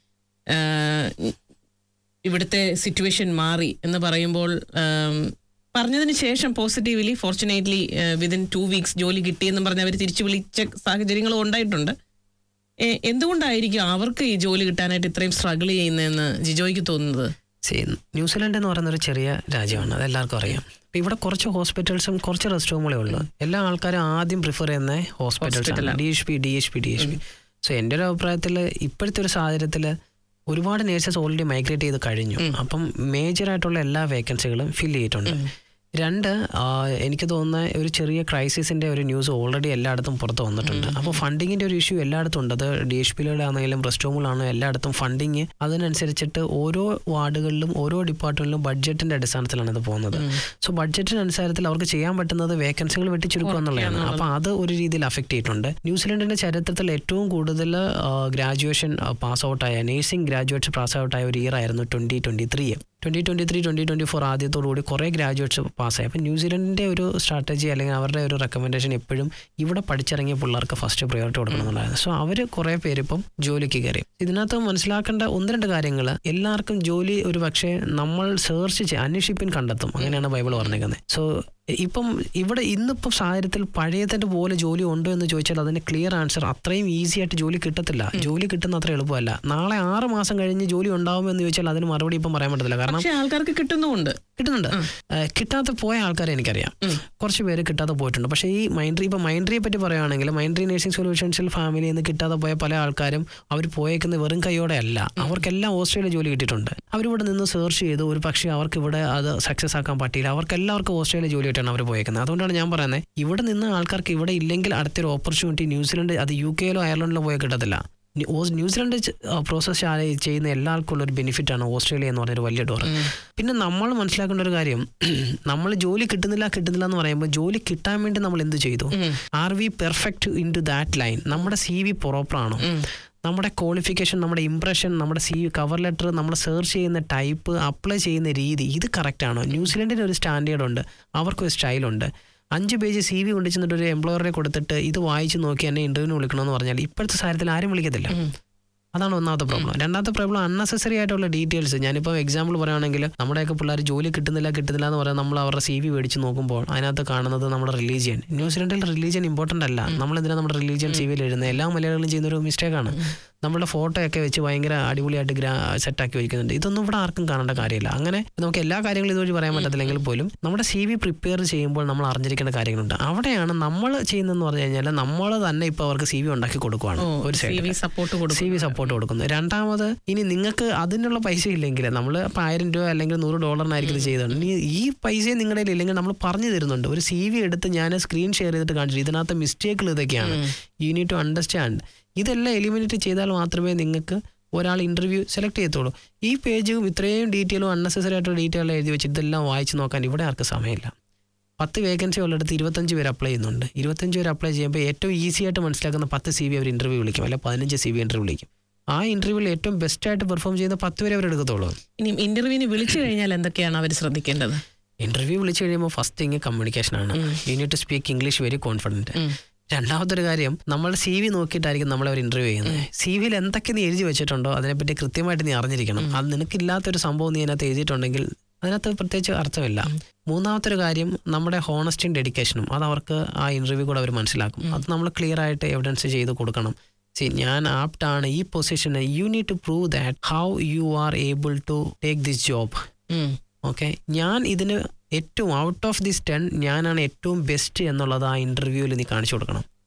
ഏഹ് ഇവിടുത്തെ സിറ്റുവേഷൻ മാറി എന്ന് പറയുമ്പോൾ ഏം, പറഞ്ഞതിന് ശേഷം positively fortunately within two weeks ജോലി കിട്ടിയെന്ന് പറഞ്ഞ് അവർ തിരിച്ചു വിളിച്ച സാഹചര്യങ്ങളും ഉണ്ടായിട്ടുണ്ട് ഏഹ് എന്തുകൊണ്ടായിരിക്കും അവർക്ക് ഈ ജോലി കിട്ടാനായിട്ട് ഇത്രയും സ്ട്രഗിൾ ചെയ്യുന്നതെന്ന് ജിജോയ്ക്ക് തോന്നുന്നത് See, ന്യൂസിലൻഡ് എന്ന് പറയുന്ന ഒരു ചെറിയ രാജ്യമാണ് അത് എല്ലാവർക്കും അറിയാം ഇപ്പൊ ഇവിടെ കുറച്ച് ഹോസ്പിറ്റൽസും കുറച്ച് റെസ്റ്റ് റൂമുകളേ ഉള്ളൂ എല്ലാ ആൾക്കാരും ആദ്യം പ്രിഫർ ചെയ്യുന്ന ഹോസ്പിറ്റൽസ് ആണ് D H P D H P D H P so എൻ്റെ ഒരു അഭിപ്രായത്തിൽ ഇപ്പോഴത്തെ ഒരു സാഹചര്യത്തിൽ ഒരുപാട് നേഴ്സസ് ഓൾറെഡി മൈഗ്രേറ്റ് ചെയ്ത് കഴിഞ്ഞു അപ്പം മേജർ ആയിട്ടുള്ള എല്ലാ വേക്കൻസികളും ഫിൽ ചെയ്തിട്ടുണ്ട് രണ്ട് ആ, എനിക്ക് തോന്നുന്ന ഒരു ചെറിയ ക്രൈസിസിന്റെ ഒരു ന്യൂസ് ഓൾറെഡി എല്ലായിടത്തും പുറത്ത് വന്നിട്ടുണ്ട് അപ്പോൾ ഫണ്ടിങ്ങിന്റെ ഒരു ഇഷ്യൂ എല്ലായിടത്തും ഉണ്ട് അത് ഡി എച്ച് പിയിലൂടെ ആണെങ്കിലും റെസ്റ്റ് റൂമിലാണെങ്കിലും എല്ലായിടത്തും ഫണ്ടിങ് അതിനനുസരിച്ചിട്ട് ഓരോ വാർഡുകളിലും ഓരോ ഡിപ്പാർട്ട്മെന്റിലും ബഡ്ജറ്റിന്റെ അടിസ്ഥാനത്തിലാണ് ഇത് പോകുന്നത് സോ ബഡ്ജറ്റിന് അനുസരിച്ച് അവർക്ക് ചെയ്യാൻ പറ്റുന്നത് വേക്കൻസികൾ വെട്ടിച്ചുരുക്കുക എന്നുള്ളതാണ് അപ്പോൾ അത് ഒരു രീതിയിൽ അഫക്റ്റ് ചെയ്തിട്ടുണ്ട് ന്യൂസിലൻഡിന്റെ ചരിത്രത്തിൽ ഏറ്റവും കൂടുതൽ ഗ്രാജുവേഷൻ പാസ് ഔട്ടായ നേഴ്സിംഗ് ഗ്രാജുവേറ്റ്സ് പാസ് ഔട്ടായ ഒരു ഇയർ ആയിരുന്നു twenty twenty three twenty twenty three twenty twenty four ആദ്യത്തോടുകൂടി കുറേ ഗ്രാജുവേറ്റ്സ് പാസ്സായി അപ്പോൾ ന്യൂസിലൻഡിന്റെ ഒരു സ്ട്രാറ്റജി അല്ലെങ്കിൽ അവരുടെ ഒരു റെക്കമെൻഡേഷൻ എപ്പോഴും ഇവിടെ പഠിച്ചിറങ്ങിയ പിള്ളേർക്ക് ഫസ്റ്റ് പ്രയോറിറ്റി കൊടുക്കണം എന്നുള്ളതാണ് സോ അവർ കുറേ പേര് ഇപ്പം ജോലിക്ക് കയറി ഇതിനകത്ത് മനസ്സിലാക്കേണ്ട ഒന്ന് രണ്ട് കാര്യങ്ങൾ എല്ലാവർക്കും ജോലി ഒരു പക്ഷേ നമ്മൾ സെർച്ച് ചെയ്ത് അന്വേഷിപ്പിൻ കണ്ടെത്തും അങ്ങനെയാണ് ബൈബിൾ പറഞ്ഞേക്കുന്നത് സോ ഇപ്പം ഇവിടെ ഇന്നിപ്പം സാഹചര്യത്തിൽ പഴയതിൻ്റെ പോലെ ജോലി ഉണ്ടോ എന്ന് ചോദിച്ചാൽ അതിന് ക്ലിയർ ആൻസർ അത്രയും ഈസി ആയിട്ട് ജോലി കിട്ടത്തില്ല ജോലി കിട്ടുന്ന അത്ര എളുപ്പമല്ല നാളെ ആറ് മാസം കഴിഞ്ഞ് ജോലി ഉണ്ടാവുമെന്ന് ചോദിച്ചാൽ അതിന് മറുപടി ഇപ്പം പറയാൻ പറ്റത്തില്ല കാരണം പക്ഷെ ആൾക്കാർക്ക് കിട്ടുന്നുമുണ്ട് കിട്ടുന്നുണ്ട് ഏഹ് കിട്ടാതെ പോയ ആൾക്കാരെ എനിക്കറിയാം കുറച്ച് പേര് കിട്ടാതെ പോയിട്ടുണ്ട് പക്ഷേ ഈ മൈൻഡ്രി ഇപ്പം മൈൻഡ്രിയെ പറ്റി പറയുകയാണെങ്കിൽ മൈൻഡ്രി നഴ്സിംഗ് സൊല്യൂഷൻസിൽ ഫാമിലിയിൽ നിന്ന് കിട്ടാതെ പോയ പല ആൾക്കാരും അവർ പോയേക്കുന്നത് വെറും കൈയോടെ അല്ല അവർക്കെല്ലാം ഓസ്ട്രേലിയ ജോലി കിട്ടിയിട്ടുണ്ട് അവരിവിടെ നിന്ന് സെർച്ച് ചെയ്തു ഒരു പക്ഷേ അവർക്ക് ഇവിടെ അത് സക്സസ് ആക്കാൻ പറ്റിയില്ല അവർക്ക് എല്ലാവർക്കും ഓസ്ട്രേലിയ ജോലി കിട്ടിയാണ് അവർ പോയേക്കുന്നത് അതുകൊണ്ടാണ് ഞാൻ പറയുന്നത് ഇവിടെ നിന്ന് ആൾക്കാർക്ക് ഇവിടെ ഇല്ലെങ്കിൽ അടുത്തൊരു ഓപ്പർച്യൂണിറ്റി ന്യൂസിലൻഡ് അത് യു കെയിലോ അയർലൻഡിലോ പോയി കിട്ടത്തില്ല ന്യൂ- ഓസ്- ന്യൂസിലൻഡ് പ്രോസസ് ചെയ്യുന്ന എല്ലാവർക്കുള്ള ഒരു ബെനിഫിറ്റ് ആണ് ഓസ്ട്രേലിയ എന്ന് പറഞ്ഞൊരു വലിയ ഡോർ പിന്നെ നമ്മൾ മനസ്സിലാക്കേണ്ട ഒരു കാര്യം നമ്മൾ ജോലി കിട്ടുന്നില്ല കിട്ടുന്നില്ല എന്ന് പറയുമ്പോൾ ജോലി കിട്ടാൻ വേണ്ടി നമ്മൾ എന്ത് ചെയ്തു are we perfect in to that line നമ്മുടെ സി വി പ്രോപ്പറാണോ നമ്മുടെ ക്വാളിഫിക്കേഷൻ നമ്മുടെ ഇംപ്രഷൻ നമ്മുടെ സി കവർ ലെറ്റർ നമ്മൾ സെർച്ച് ചെയ്യുന്ന ടൈപ്പ് അപ്ലൈ ചെയ്യുന്ന രീതി ഇത് കറക്റ്റ് ആണോ ന്യൂസിലൻഡിന് ഒരു സ്റ്റാൻഡേർഡ് ഉണ്ട് അവർക്കൊരു സ്റ്റൈലുണ്ട് അഞ്ച് പേജ് സി വി കൊണ്ട് ചെന്നിട്ട് ഒരു എംപ്ലോയറെ കൊടുത്തിട്ട് ഇത് വായിച്ച് നോക്കി എന്നെ ഇന്റർവ്യൂവിന് വിളിക്കണമെന്ന് പറഞ്ഞാൽ ഇപ്പോഴത്തെ സാഹചര്യത്തിൽ ആരും വിളിക്കത്തില്ല അതാണ് ഒന്നാമത്തെ പ്രോബ്ലം രണ്ടാമത്തെ പ്രോബ്ലം അൺനെസസറി ആയിട്ടുള്ള ഡീറ്റെയിൽസ് ഞാനിപ്പോൾ എക്സാമ്പിൾ പറയുകയാണെങ്കിൽ നമ്മുടെയൊക്കെ പിള്ളേർ ജോലി കിട്ടുന്നില്ല കിട്ടുന്നില്ല എന്ന് പറയാൻ നമ്മൾ അവരുടെ സി വി മേടിച്ച് നോക്കുമ്പോൾ അതിനകത്ത് കാണുന്നത് നമ്മുടെ റിലീജിയൻ ന്യൂസിലൻഡിൽ റിലീജിയൻ ഇമ്പോർട്ടൻ്റ് അല്ല നമ്മൾ എന്തിനാ നമ്മുടെ റിലീജിയൻ സി വിയിൽ എഴുതുന്നത് എല്ലാ മലയാളികളും ചെയ്യുന്ന ഒരു മിസ്റ്റേക്കാണ് നമ്മുടെ ഫോട്ടോ ഒക്കെ വെച്ച് ഭയങ്കര അടിപൊളിയായിട്ട് ഗ്രാ സെറ്റാക്കി വയ്ക്കുന്നുണ്ട് ഇതൊന്നും ഇവിടെ ആർക്കും കാണേണ്ട കാര്യമില്ല അങ്ങനെ നമുക്ക് എല്ലാ കാര്യങ്ങളും ഇതുവഴി പറയാൻ പറ്റത്തില്ലെങ്കിൽ പോലും നമ്മുടെ സി വി പ്രിപ്പയർ ചെയ്യുമ്പോൾ നമ്മൾ അറിഞ്ഞിരിക്കേണ്ട കാര്യങ്ങളുണ്ട് അവിടെയാണ് നമ്മൾ ചെയ്യുന്നതെന്ന് പറഞ്ഞു കഴിഞ്ഞാൽ നമ്മൾ തന്നെ ഇപ്പോൾ അവർക്ക് സി വി ഉണ്ടാക്കി കൊടുക്കുവാണ് ഒരു C side V support C കൊടുക്കും വി സപ്പോർട്ട് കൊടുക്കുന്നത് രണ്ടാമത് ഇനി നിങ്ങൾക്ക് അതിനുള്ള പൈസ ഇല്ലെങ്കിൽ നമ്മൾ ഇപ്പോൾ ആയിരം രൂപ അല്ലെങ്കിൽ നൂറ് ഡോളറിനായിരിക്കും ഇത് ചെയ്തത് ഇനി ഈ പൈസ നിങ്ങളുടെ കയ്യിൽ ഇല്ലെങ്കിൽ നമ്മൾ പറഞ്ഞു തരുന്നുണ്ട് ഒരു സി വി എടുത്ത് ഞാൻ സ്ക്രീൻ ഷെയർ ചെയ്തിട്ട് കാണിച്ചു ഇതിനകത്ത് മിസ്റ്റേക്കുകൾ ഇതൊക്കെയാണ് യു നീഡ് ടു അണ്ടർസ്റ്റാൻഡ് ഇതെല്ലാം എലിമിനേറ്റ് ചെയ്താൽ മാത്രമേ നിങ്ങൾക്ക് ഒരാൾ ഇന്റർവ്യൂ സെലക്ട് ചെയ്യത്തുള്ളൂ ഈ പേജും ഇത്രയും ഡീറ്റെയിലും അൺനെസസറി ആയിട്ടുള്ള ഡീറ്റെയിൽ എഴുതി വെച്ച് ഇതെല്ലാം വായിച്ച് നോക്കാൻ ഇവിടെ ആർക്കും സമയമില്ല പത്ത് വേക്കൻസി ഉള്ളിടത്ത് ഇരുപത്തഞ്ച് പേര് അപ്ലൈ ചെയ്യുന്നുണ്ട് ഇരുപത്തഞ്ച് പേര് അപ്ലൈ ചെയ്യുമ്പോൾ ഏറ്റവും ഈസി ആയിട്ട് മനസ്സിലാക്കുന്ന പത്ത് സി വി അവർ ഇന്റർവ്യൂ വിളിക്കും അല്ലെ പതിനഞ്ച് സി വി ഇന്റർവ്യൂ വിളിക്കും ആ ഇന്റർവ്യൂവിൽ ഏറ്റവും ബെസ്റ്റ് ആയിട്ട് പെർഫോം ചെയ്യുന്ന പത്ത് പേരെ അവർ എടുക്കത്തുള്ളൂ ഇനി ഇന്റർവ്യൂവിന് വിളിച്ചു കഴിഞ്ഞാൽ എന്തൊക്കെയാണ് അവർ ശ്രദ്ധിക്കേണ്ടത് ഇന്റർവ്യൂ വിളിച്ചു കഴിയുമ്പോൾ ഫസ്റ്റ് തിങ് കമ്മ്യൂണിക്കേഷൻ ആണ് you need to speak English very confident രണ്ടാമത്തെ ഒരു കാര്യം നമ്മൾ സി വി നോക്കിയിട്ടായിരിക്കും നമ്മളെ അവർ ഇന്റർവ്യൂ ചെയ്യുന്നത് സി വിയിൽ എന്തൊക്കെ നീ എഴുതി വെച്ചിട്ടുണ്ടോ അതിനെപ്പറ്റി കൃത്യമായിട്ട് നീ അറിഞ്ഞിരിക്കണം അത് നിനക്കില്ലാത്തൊരു സംഭവം നീ അതിനകത്ത് എഴുതിയിട്ടുണ്ടെങ്കിൽ അതിനകത്ത് പ്രത്യേകിച്ച് അർത്ഥമില്ല മൂന്നാമത്തെ ഒരു കാര്യം നമ്മുടെ ഹോണസ്റ്റിയും ഡെഡിക്കേഷനും അത് അവർക്ക് ആ ഇന്റർവ്യൂ കൂടെ അവർ മനസ്സിലാക്കും അത് നമ്മൾ ക്ലിയർ ആയിട്ട് എവിഡൻസ് ചെയ്ത് കൊടുക്കണം സി ഞാൻ ആപ്റ്റ് ആണ് ഈ പൊസിഷന് you need to prove that how you are able to take this job okay ഞാൻ ഇതിന് ഏറ്റവും ഔട്ട് ഓഫ് ദിസ് ടെൻ ഞാനാണ് ഏറ്റവും ബെസ്റ്റ് എന്നുള്ളത് ആ ഇന്റർവ്യൂവിൽ നീ കാണിച്ചു കൊടുക്കണം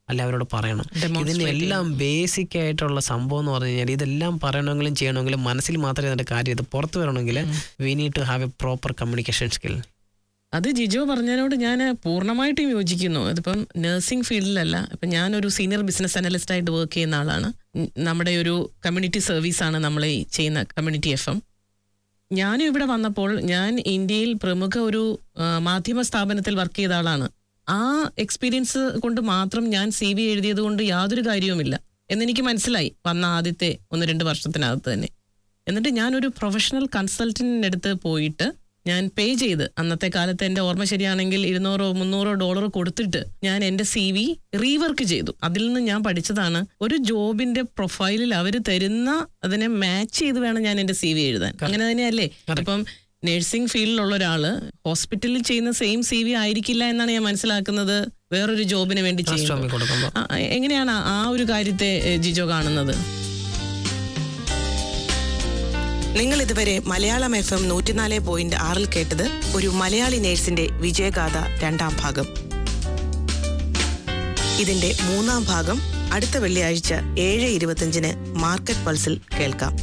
അല്ലെ അവരോട് പറയണം Demonstrate ഇതിന്റെ എല്ലാം ബേസിക് ആയിട്ടുള്ള സംഭവം എന്ന് പറഞ്ഞു കഴിഞ്ഞാൽ ഇതെല്ലാം പറയണമെങ്കിലും ചെയ്യണമെങ്കിലും മനസ്സിൽ മാത്രമേ അതിന്റെ കാര്യം ഇത് പുറത്തു വരണമെങ്കിൽ we need to have a proper communication skill അത് ജിജോ പറഞ്ഞതിനോട് ഞാൻ പൂർണ്ണമായിട്ടും യോജിക്കുന്നു അതിപ്പം നഴ്സിംഗ് ഫീൽഡിലല്ല ഇപ്പം ഞാനൊരു സീനിയർ ബിസിനസ് അനലിസ്റ്റ് ആയിട്ട് വർക്ക് ചെയ്യുന്ന ആളാണ് ഉം, നമ്മുടെ ഒരു കമ്മ്യൂണിറ്റി സർവീസാണ് നമ്മൾ ഈ ചെയ്യുന്ന കമ്മ്യൂണിറ്റി എഫ് എം ഞാനും ഇവിടെ വന്നപ്പോൾ ഞാൻ ഇന്ത്യയിൽ പ്രമുഖ ഒരു ആ, മാധ്യമ സ്ഥാപനത്തിൽ വർക്ക് ചെയ്ത ആളാണ് ആ എക്സ്പീരിയൻസ് കൊണ്ട് മാത്രം ഞാൻ സി വി എഴുതിയത് കൊണ്ട് യാതൊരു കാര്യവുമില്ല എന്നെനിക്ക് മനസ്സിലായി വന്ന ആദ്യത്തെ ഒന്ന് രണ്ട് വർഷത്തിനകത്ത് തന്നെ എന്നിട്ട് ഞാനൊരു പ്രൊഫഷണൽ കൺസൾട്ടന്റിൻ്റെ അടുത്ത് പോയിട്ട് ഞാൻ പേ ചെയ്ത് അന്നത്തെ കാലത്ത് എൻ്റെ ഓർമ്മ ശരിയാണെങ്കിൽ ഇരുന്നൂറോ മുന്നൂറോ ഡോളർ കൊടുത്തിട്ട് ഞാൻ എൻ്റെ സി വി റീവർക്ക് ചെയ്തു അതിൽ നിന്ന് ഞാൻ പഠിച്ചതാണ് ഒരു ജോബിന്റെ പ്രൊഫൈലിൽ അവർ തരുന്ന അതിനെ മാച്ച് ചെയ്ത് വേണം ഞാൻ എൻ്റെ സി വി എഴുതാൻ അങ്ങനെ തന്നെയല്ലേ ഇപ്പം നഴ്സിംഗ് ഫീൽഡിലുള്ള ഒരാള് ഹോസ്പിറ്റലിൽ ചെയ്യുന്ന സെയിം സി വി ആയിരിക്കില്ല എന്നാണ് ഞാൻ മനസ്സിലാക്കുന്നത് വേറൊരു ജോബിന് വേണ്ടി ചെയ്യുന്നത് സ്വാമി കൊടുക്കുമ്പോൾ ആ, എങ്ങനെയാണ് ആ- ആ ഒരു കാര്യത്തെ ഏ, ജിജോ കാണുന്നത് നിങ്ങൾ ഇതുവരെ മലയാളം എഫ് എം നൂറ്റിനാല് പോയിന്റ് ആറിൽ കേട്ടത് ഒരു മലയാളി നേഴ്സിന്റെ വിജയഗാഥ രണ്ടാം ഭാഗം ഇതിന്റെ മൂന്നാം ഭാഗം അടുത്ത വെള്ളിയാഴ്ച ഏഴ് ഇരുപത്തിയഞ്ചിന് മാർക്കറ്റ് പൾസിൽ കേൾക്കാം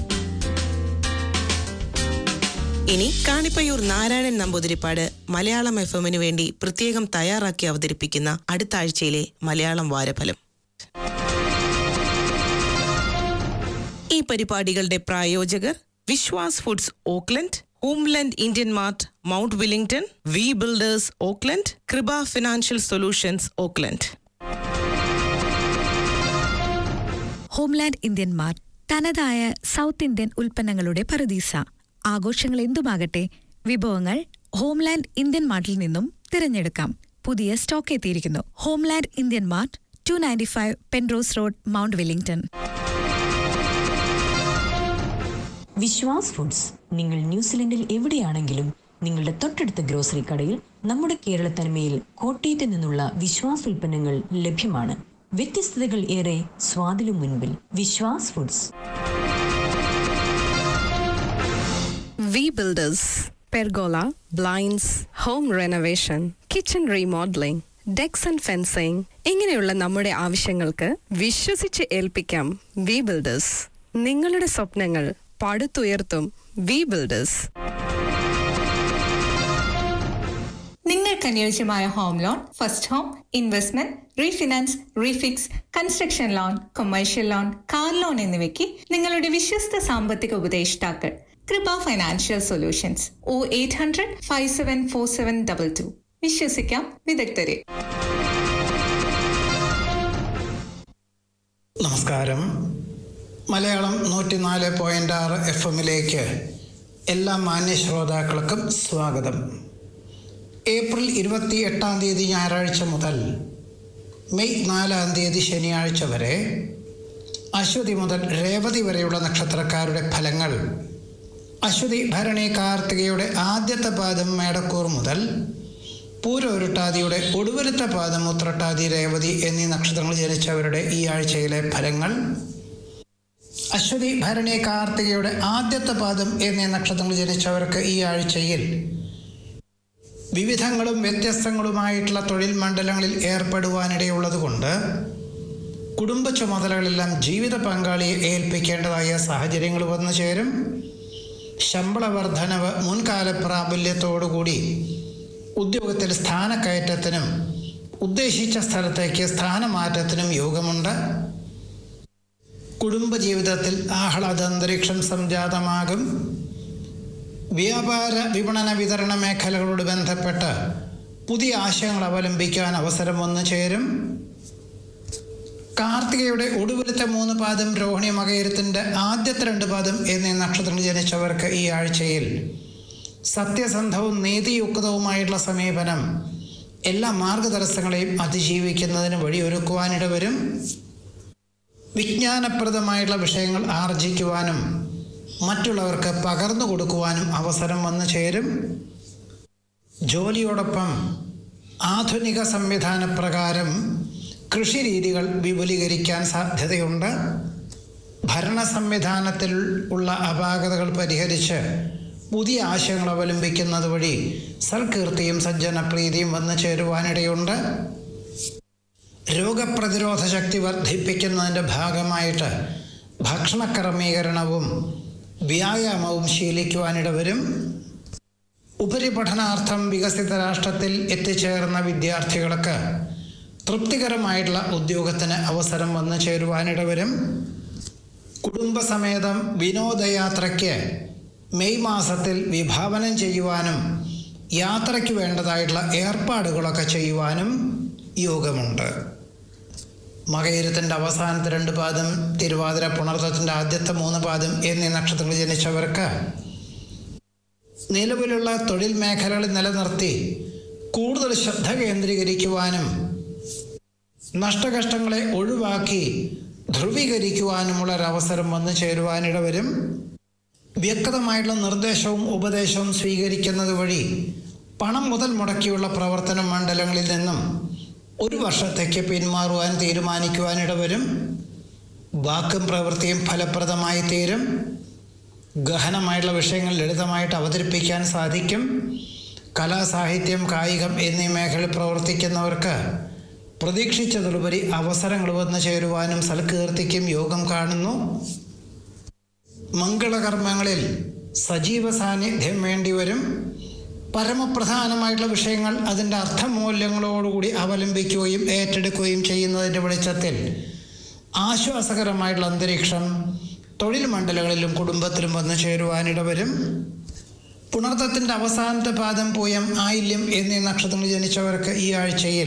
ഇനി കാണിപ്പയ്യൂർ നാരായണൻ നമ്പൂതിരിപ്പാട് മലയാളം എഫ് എമ്മിനു വേണ്ടി പ്രത്യേകം തയ്യാറാക്കി അവതരിപ്പിക്കുന്ന അടുത്ത ആഴ്ചയിലെ മലയാളം വാരഫലം ഈ പരിപാടികളുടെ പ്രായോജകർ Vishwas foods Auckland Homeland Indian mart Mount Wellington V builders Auckland Kripa financial solutions Auckland Homeland Indian Mart തനതായ സൗത്ത് ഇന്ത്യൻ ഉൽപ്പന്നങ്ങളുടെ പറുദീസ ആഘോഷങ്ങൾ എന്തുമാകട്ടെ വിഭവങ്ങൾ ഹോംലാൻഡ് ഇന്ത്യൻ മാർട്ടിൽ നിന്നും തിരഞ്ഞെടുക്കാം പുതിയ സ്റ്റോക്ക് എത്തിയിരിക്കുന്നു Homeland Indian Mart two ninety five Penrose Road Mount Wellington Vishwas Foods നിങ്ങൾ ന്യൂസിലൻഡിൽ എവിടെയാണെങ്കിലും നിങ്ങളുടെ തൊട്ടടുത്ത ഗ്രോസറി കടയിൽ നമ്മുടെ കേരള തനിമയിൽ കോട്ടയത്ത് നിന്നുള്ള വിശ്വാസ് ഉൽപ്പന്നങ്ങൾ ലഭ്യമാണ് വ്യത്യസ്തതകൾ ഏറെ സ്വാദിലും മുൻപിൽ Vishwas Foods V Builders pergola blinds home renovation kitchen remodelling decks and fencing ഇങ്ങനെയുള്ള നമ്മുടെ ആവശ്യങ്ങൾക്ക് വിശ്വസിച്ച് ഏൽപ്പിക്കാം വി ബിൽഡേഴ്സ് നിങ്ങളുടെ സ്വപ്നങ്ങൾ പടുത്തുയർത്തും വി ബിൽഡേഴ്സ് നിങ്ങൾക്ക് അനുയോജ്യമായ home loan first home investment refinance refix construction loan commercial loan car loan എന്നിവയ്ക്ക് നിങ്ങളുടെ വിശ്വസ്ത സാമ്പത്തിക ഉപദേഷ്ടാക്കൾ Kripa Financial Solutions oh eight hundred five seven four seven double two വിശ്വസിക്കാം വിദഗ്ധരെ നമസ്കാരം മലയാളം നൂറ്റിനാല് പോയിൻ്റ് ആറ് എഫ് എമ്മിലേക്ക് എല്ലാ മാന്യ ശ്രോതാക്കൾക്കും സ്വാഗതം ഏപ്രിൽ ഇരുപത്തി എട്ടാം തീയതി ഞായറാഴ്ച മുതൽ മെയ് നാലാം തീയതി ശനിയാഴ്ച വരെ അശ്വതി മുതൽ രേവതി വരെയുള്ള നക്ഷത്രക്കാരുടെ ഫലങ്ങൾ അശ്വതി ഭരണി കാർത്തികയുടെ ആദ്യത്തെ പാദം മേടക്കൂർ മുതൽ പൂരോരുട്ടാതിയുടെ ഒടുവരുത്ത പാദം ഉത്രട്ടാതി രേവതി എന്നീ നക്ഷത്രങ്ങൾ ജനിച്ചവരുടെ ഈ ആഴ്ചയിലെ ഫലങ്ങൾ അശ്വതി ഭരണി കാർത്തികയുടെ ആദ്യത്തെ പാദം എന്നീ നക്ഷത്രങ്ങൾ ജനിച്ചവർക്ക് ഈ ആഴ്ചയിൽ വിവിധങ്ങളും വ്യത്യസ്തങ്ങളുമായിട്ടുള്ള തൊഴിൽ മണ്ഡലങ്ങളിൽ ഏർപ്പെടുവാനിടയുള്ളതുകൊണ്ട് കുടുംബ ചുമതലകളെല്ലാം ജീവിത പങ്കാളിയെ ഏൽപ്പിക്കേണ്ടതായ സാഹചര്യങ്ങൾ വന്നു ചേരും ശമ്പള വർധനവ് മുൻകാല പ്രാബല്യത്തോടുകൂടി ഉദ്യോഗത്തിൽ സ്ഥാനക്കയറ്റത്തിനും ഉദ്ദേശിച്ച സ്ഥലത്തേക്ക് സ്ഥാനമാറ്റത്തിനും യോഗമുണ്ട് കുടുംബജീവിതത്തിൽ ആഹ്ലാദാന്തരീക്ഷം സംജാതമാകും വ്യാപാര വിപണന വിതരണ മേഖലകളോട് ബന്ധപ്പെട്ട് പുതിയ ആശയങ്ങൾ അവലംബിക്കാൻ അവസരം വന്നു ചേരും കാർത്തികയുടെ ഒടുവിലത്തെ മൂന്ന് പാദം രോഹിണി മകയരത്തിൻ്റെ ആദ്യത്തെ രണ്ട് പാദം എന്നീ നക്ഷത്രങ്ങൾ ജനിച്ചവർക്ക് ഈ ആഴ്ചയിൽ സത്യസന്ധവും നീതിയുക്തവുമായിട്ടുള്ള സമീപനം എല്ലാ മാർഗതടസ്സങ്ങളെയും അതിജീവിക്കുന്നതിന് വഴിയൊരുക്കുവാനിടവരും വിജ്ഞാനപ്രദമായിട്ടുള്ള വിഷയങ്ങൾ ആർജിക്കുവാനും മറ്റുള്ളവർക്ക് പകർന്നു കൊടുക്കുവാനും അവസരം വന്നു ചേരും ജോലിയോടൊപ്പം ആധുനിക സംവിധാന പ്രകാരം കൃഷിരീതികൾ വിപുലീകരിക്കാൻ സാധ്യതയുണ്ട് ഭരണ സംവിധാനത്തിൽ ഉള്ള അപാകതകൾ പരിഹരിച്ച് പുതിയ ആശയങ്ങൾ അവലംബിക്കുന്നത് വഴി സൽകീർത്തിയും സജ്ജനപ്രീതിയും വന്നു ചേരുവാനിടയുണ്ട് രോഗപ്രതിരോധ ശക്തി വർദ്ധിപ്പിക്കുന്നതിൻ്റെ ഭാഗമായിട്ട് ഭക്ഷണ ക്രമീകരണവും വ്യായാമവും ശീലിക്കുവാനിടവരും ഉപരിപഠനാർത്ഥം വികസിത രാഷ്ട്രത്തിൽ എത്തിച്ചേർന്ന വിദ്യാർത്ഥികൾക്ക് തൃപ്തികരമായിട്ടുള്ള ഉദ്യോഗത്തിന് അവസരം വന്നു ചേരുവാനിടവരും കുടുംബസമേതം വിനോദയാത്രയ്ക്ക് മെയ് മാസത്തിൽ വിഭാവനം ചെയ്യുവാനും യാത്രയ്ക്ക് വേണ്ടതായിട്ടുള്ള ഏർപ്പാടുകളൊക്കെ ചെയ്യുവാനും യോഗമുണ്ട് മകയിരത്തിൻ്റെ അവസാനത്തെ രണ്ട് പാദം തിരുവാതിര പുണർത്തത്തിൻ്റെ ആദ്യത്തെ മൂന്ന് പാദം എന്നീ നക്ഷത്രങ്ങൾ ജനിച്ചവർക്ക് നിലവിലുള്ള തൊഴിൽ മേഖലകളിൽ നിലനിർത്തി കൂടുതൽ ശ്രദ്ധ കേന്ദ്രീകരിക്കുവാനും നഷ്ടകഷ്ടങ്ങളെ ഒഴിവാക്കി ധ്രുവീകരിക്കുവാനുമുള്ള ഒരവസരം വന്നു ചേരുവാനിടവരും വ്യക്തമായിട്ടുള്ള നിർദ്ദേശവും ഉപദേശവും സ്വീകരിക്കുന്നത് വഴി പണം മുതൽ മുടക്കിയുള്ള പ്രവർത്തന മണ്ഡലങ്ങളിൽ നിന്നും ഒരു വർഷത്തേക്ക് പിന്മാറുവാൻ തീരുമാനിക്കുവാനിടവരും വാക്കും പ്രവൃത്തിയും ഫലപ്രദമായി തീരും ഗഹനമായിട്ടുള്ള വിഷയങ്ങൾ ലളിതമായിട്ട് അവതരിപ്പിക്കാൻ സാധിക്കും കലാ സാഹിത്യം കായികം എന്നീ മേഖലയിൽ പ്രവർത്തിക്കുന്നവർക്ക് പ്രതീക്ഷിച്ചതിലുപരി അവസരങ്ങൾ വന്നു ചേരുവാനും സൽകീർത്തിക്കും യോഗം കാണുന്നു മംഗളകർമ്മങ്ങളിൽ സജീവ സാന്നിധ്യം വേണ്ടിവരും പരമപ്രധാനമായിട്ടുള്ള വിഷയങ്ങൾ അതിൻ്റെ അർത്ഥമൂല്യങ്ങളോടുകൂടി അവലംബിക്കുകയും ഏറ്റെടുക്കുകയും ചെയ്യുന്നതിൻ്റെ വെളിച്ചത്തിൽ ആശ്വാസകരമായിട്ടുള്ള അന്തരീക്ഷം തൊഴിൽ മണ്ഡലങ്ങളിലും കുടുംബത്തിലും വന്നു ചേരുവാനിടവരും പുണർത്തത്തിൻ്റെ അവസാനത്തെ പാദം പൂയം ആയില്യം എന്നീ നക്ഷത്രങ്ങൾ ജനിച്ചവർക്ക് ഈ ആഴ്ചയിൽ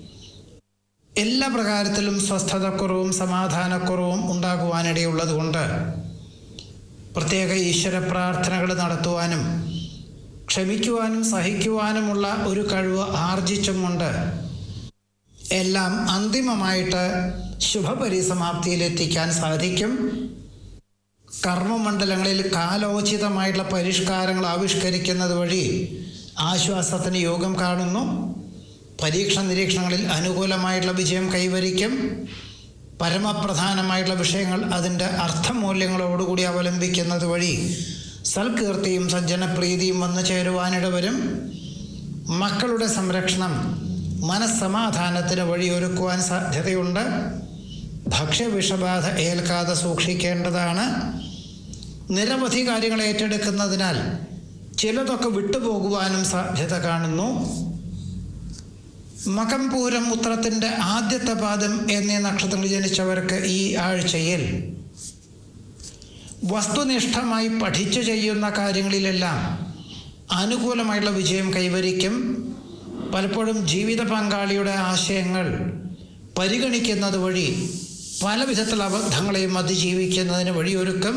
എല്ലാ പ്രകാരത്തിലും സ്വസ്ഥതക്കുറവും സമാധാനക്കുറവും ഉണ്ടാകുവാനിടയുള്ളതുകൊണ്ട് പ്രത്യേക ഈശ്വര പ്രാർത്ഥനകൾ നടത്തുവാനും ക്ഷമിക്കുവാനും സഹിക്കുവാനുമുള്ള ഒരു കഴിവ് ആർജിച്ചുമുണ്ട് എല്ലാം അന്തിമമായിട്ട് ശുഭപരിസമാപ്തിയിലെത്തിക്കാൻ സാധിക്കും കർമ്മമണ്ഡലങ്ങളിൽ കാലോചിതമായിട്ടുള്ള പരിഷ്കാരങ്ങൾ ആവിഷ്കരിക്കുന്നത് വഴി ആശ്വാസത്തിന് യോഗം കാണുന്നു പരീക്ഷ നിരീക്ഷണങ്ങളിൽ അനുകൂലമായിട്ടുള്ള വിജയം കൈവരിക്കും പരമപ്രധാനമായിട്ടുള്ള വിഷയങ്ങൾ അതിൻ്റെ അർത്ഥമൂല്യങ്ങളോടുകൂടി അവലംബിക്കുന്നത് വഴി സൽകീർത്തിയും സജ്ജനപ്രീതിയും വന്നു ചേരുവാനിടവരും മക്കളുടെ സംരക്ഷണം മനസ്സമാധാനത്തിന് വഴിയൊരുക്കുവാൻ സാധ്യതയുണ്ട് ഭക്ഷ്യവിഷബാധ ഏൽക്കാതെ സൂക്ഷിക്കേണ്ടതാണ് നിരവധി കാര്യങ്ങൾ ഏറ്റെടുക്കുന്നതിനാൽ ചിലതൊക്കെ വിട്ടുപോകുവാനും സാധ്യത കാണുന്നു മകംപൂരം ഉത്രത്തിൻ്റെ ആദ്യത്തെ പാദം എന്നീ നക്ഷത്രങ്ങൾ ജനിച്ചവർക്ക് ഈ ആഴ്ചയിൽ വസ്തുനിഷ്ഠമായി പഠിച്ചു ചെയ്യുന്ന കാര്യങ്ങളിലെല്ലാം അനുകൂലമായിട്ടുള്ള വിജയം കൈവരിക്കും പലപ്പോഴും ജീവിത പങ്കാളിയുടെ ആശയങ്ങൾ പരിഗണിക്കുന്നത് വഴി പല വിധത്തിലുള്ള അബദ്ധങ്ങളെയും അതിജീവിക്കുന്നതിന് വഴിയൊരുക്കും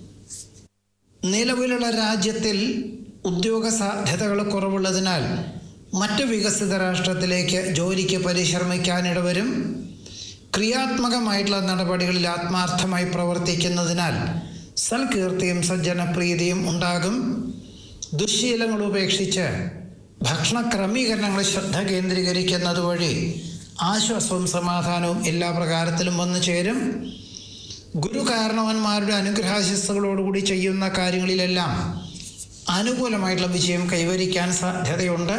നിലവിലുള്ള രാജ്യത്തിൽ ഉദ്യോഗ സാധ്യതകൾ കുറവുള്ളതിനാൽ മറ്റ് വികസിത രാഷ്ട്രത്തിലേക്ക് ജോലിക്ക് പരിശ്രമിക്കാനിടവരും ക്രിയാത്മകമായിട്ടുള്ള നടപടികളിൽ ആത്മാർത്ഥമായി പ്രവർത്തിക്കുന്നതിനാൽ സൽകീർത്തിയും സജ്ജനപ്രീതിയും ഉണ്ടാകും ദുശ്ശീലങ്ങൾ ഉപേക്ഷിച്ച് ഭക്ഷണ ക്രമീകരണങ്ങളിൽ ശ്രദ്ധ കേന്ദ്രീകരിക്കുന്നത് വഴി ആശ്വാസവും സമാധാനവും എല്ലാ പ്രകാരത്തിലും വന്നു ചേരും ഗുരു കാരണവന്മാരുടെ അനുഗ്രഹാശിസ്സുകളോടുകൂടി ചെയ്യുന്ന കാര്യങ്ങളിലെല്ലാം അനുകൂലമായിട്ടുള്ള വിജയം കൈവരിക്കാൻ സാധ്യതയുണ്ട്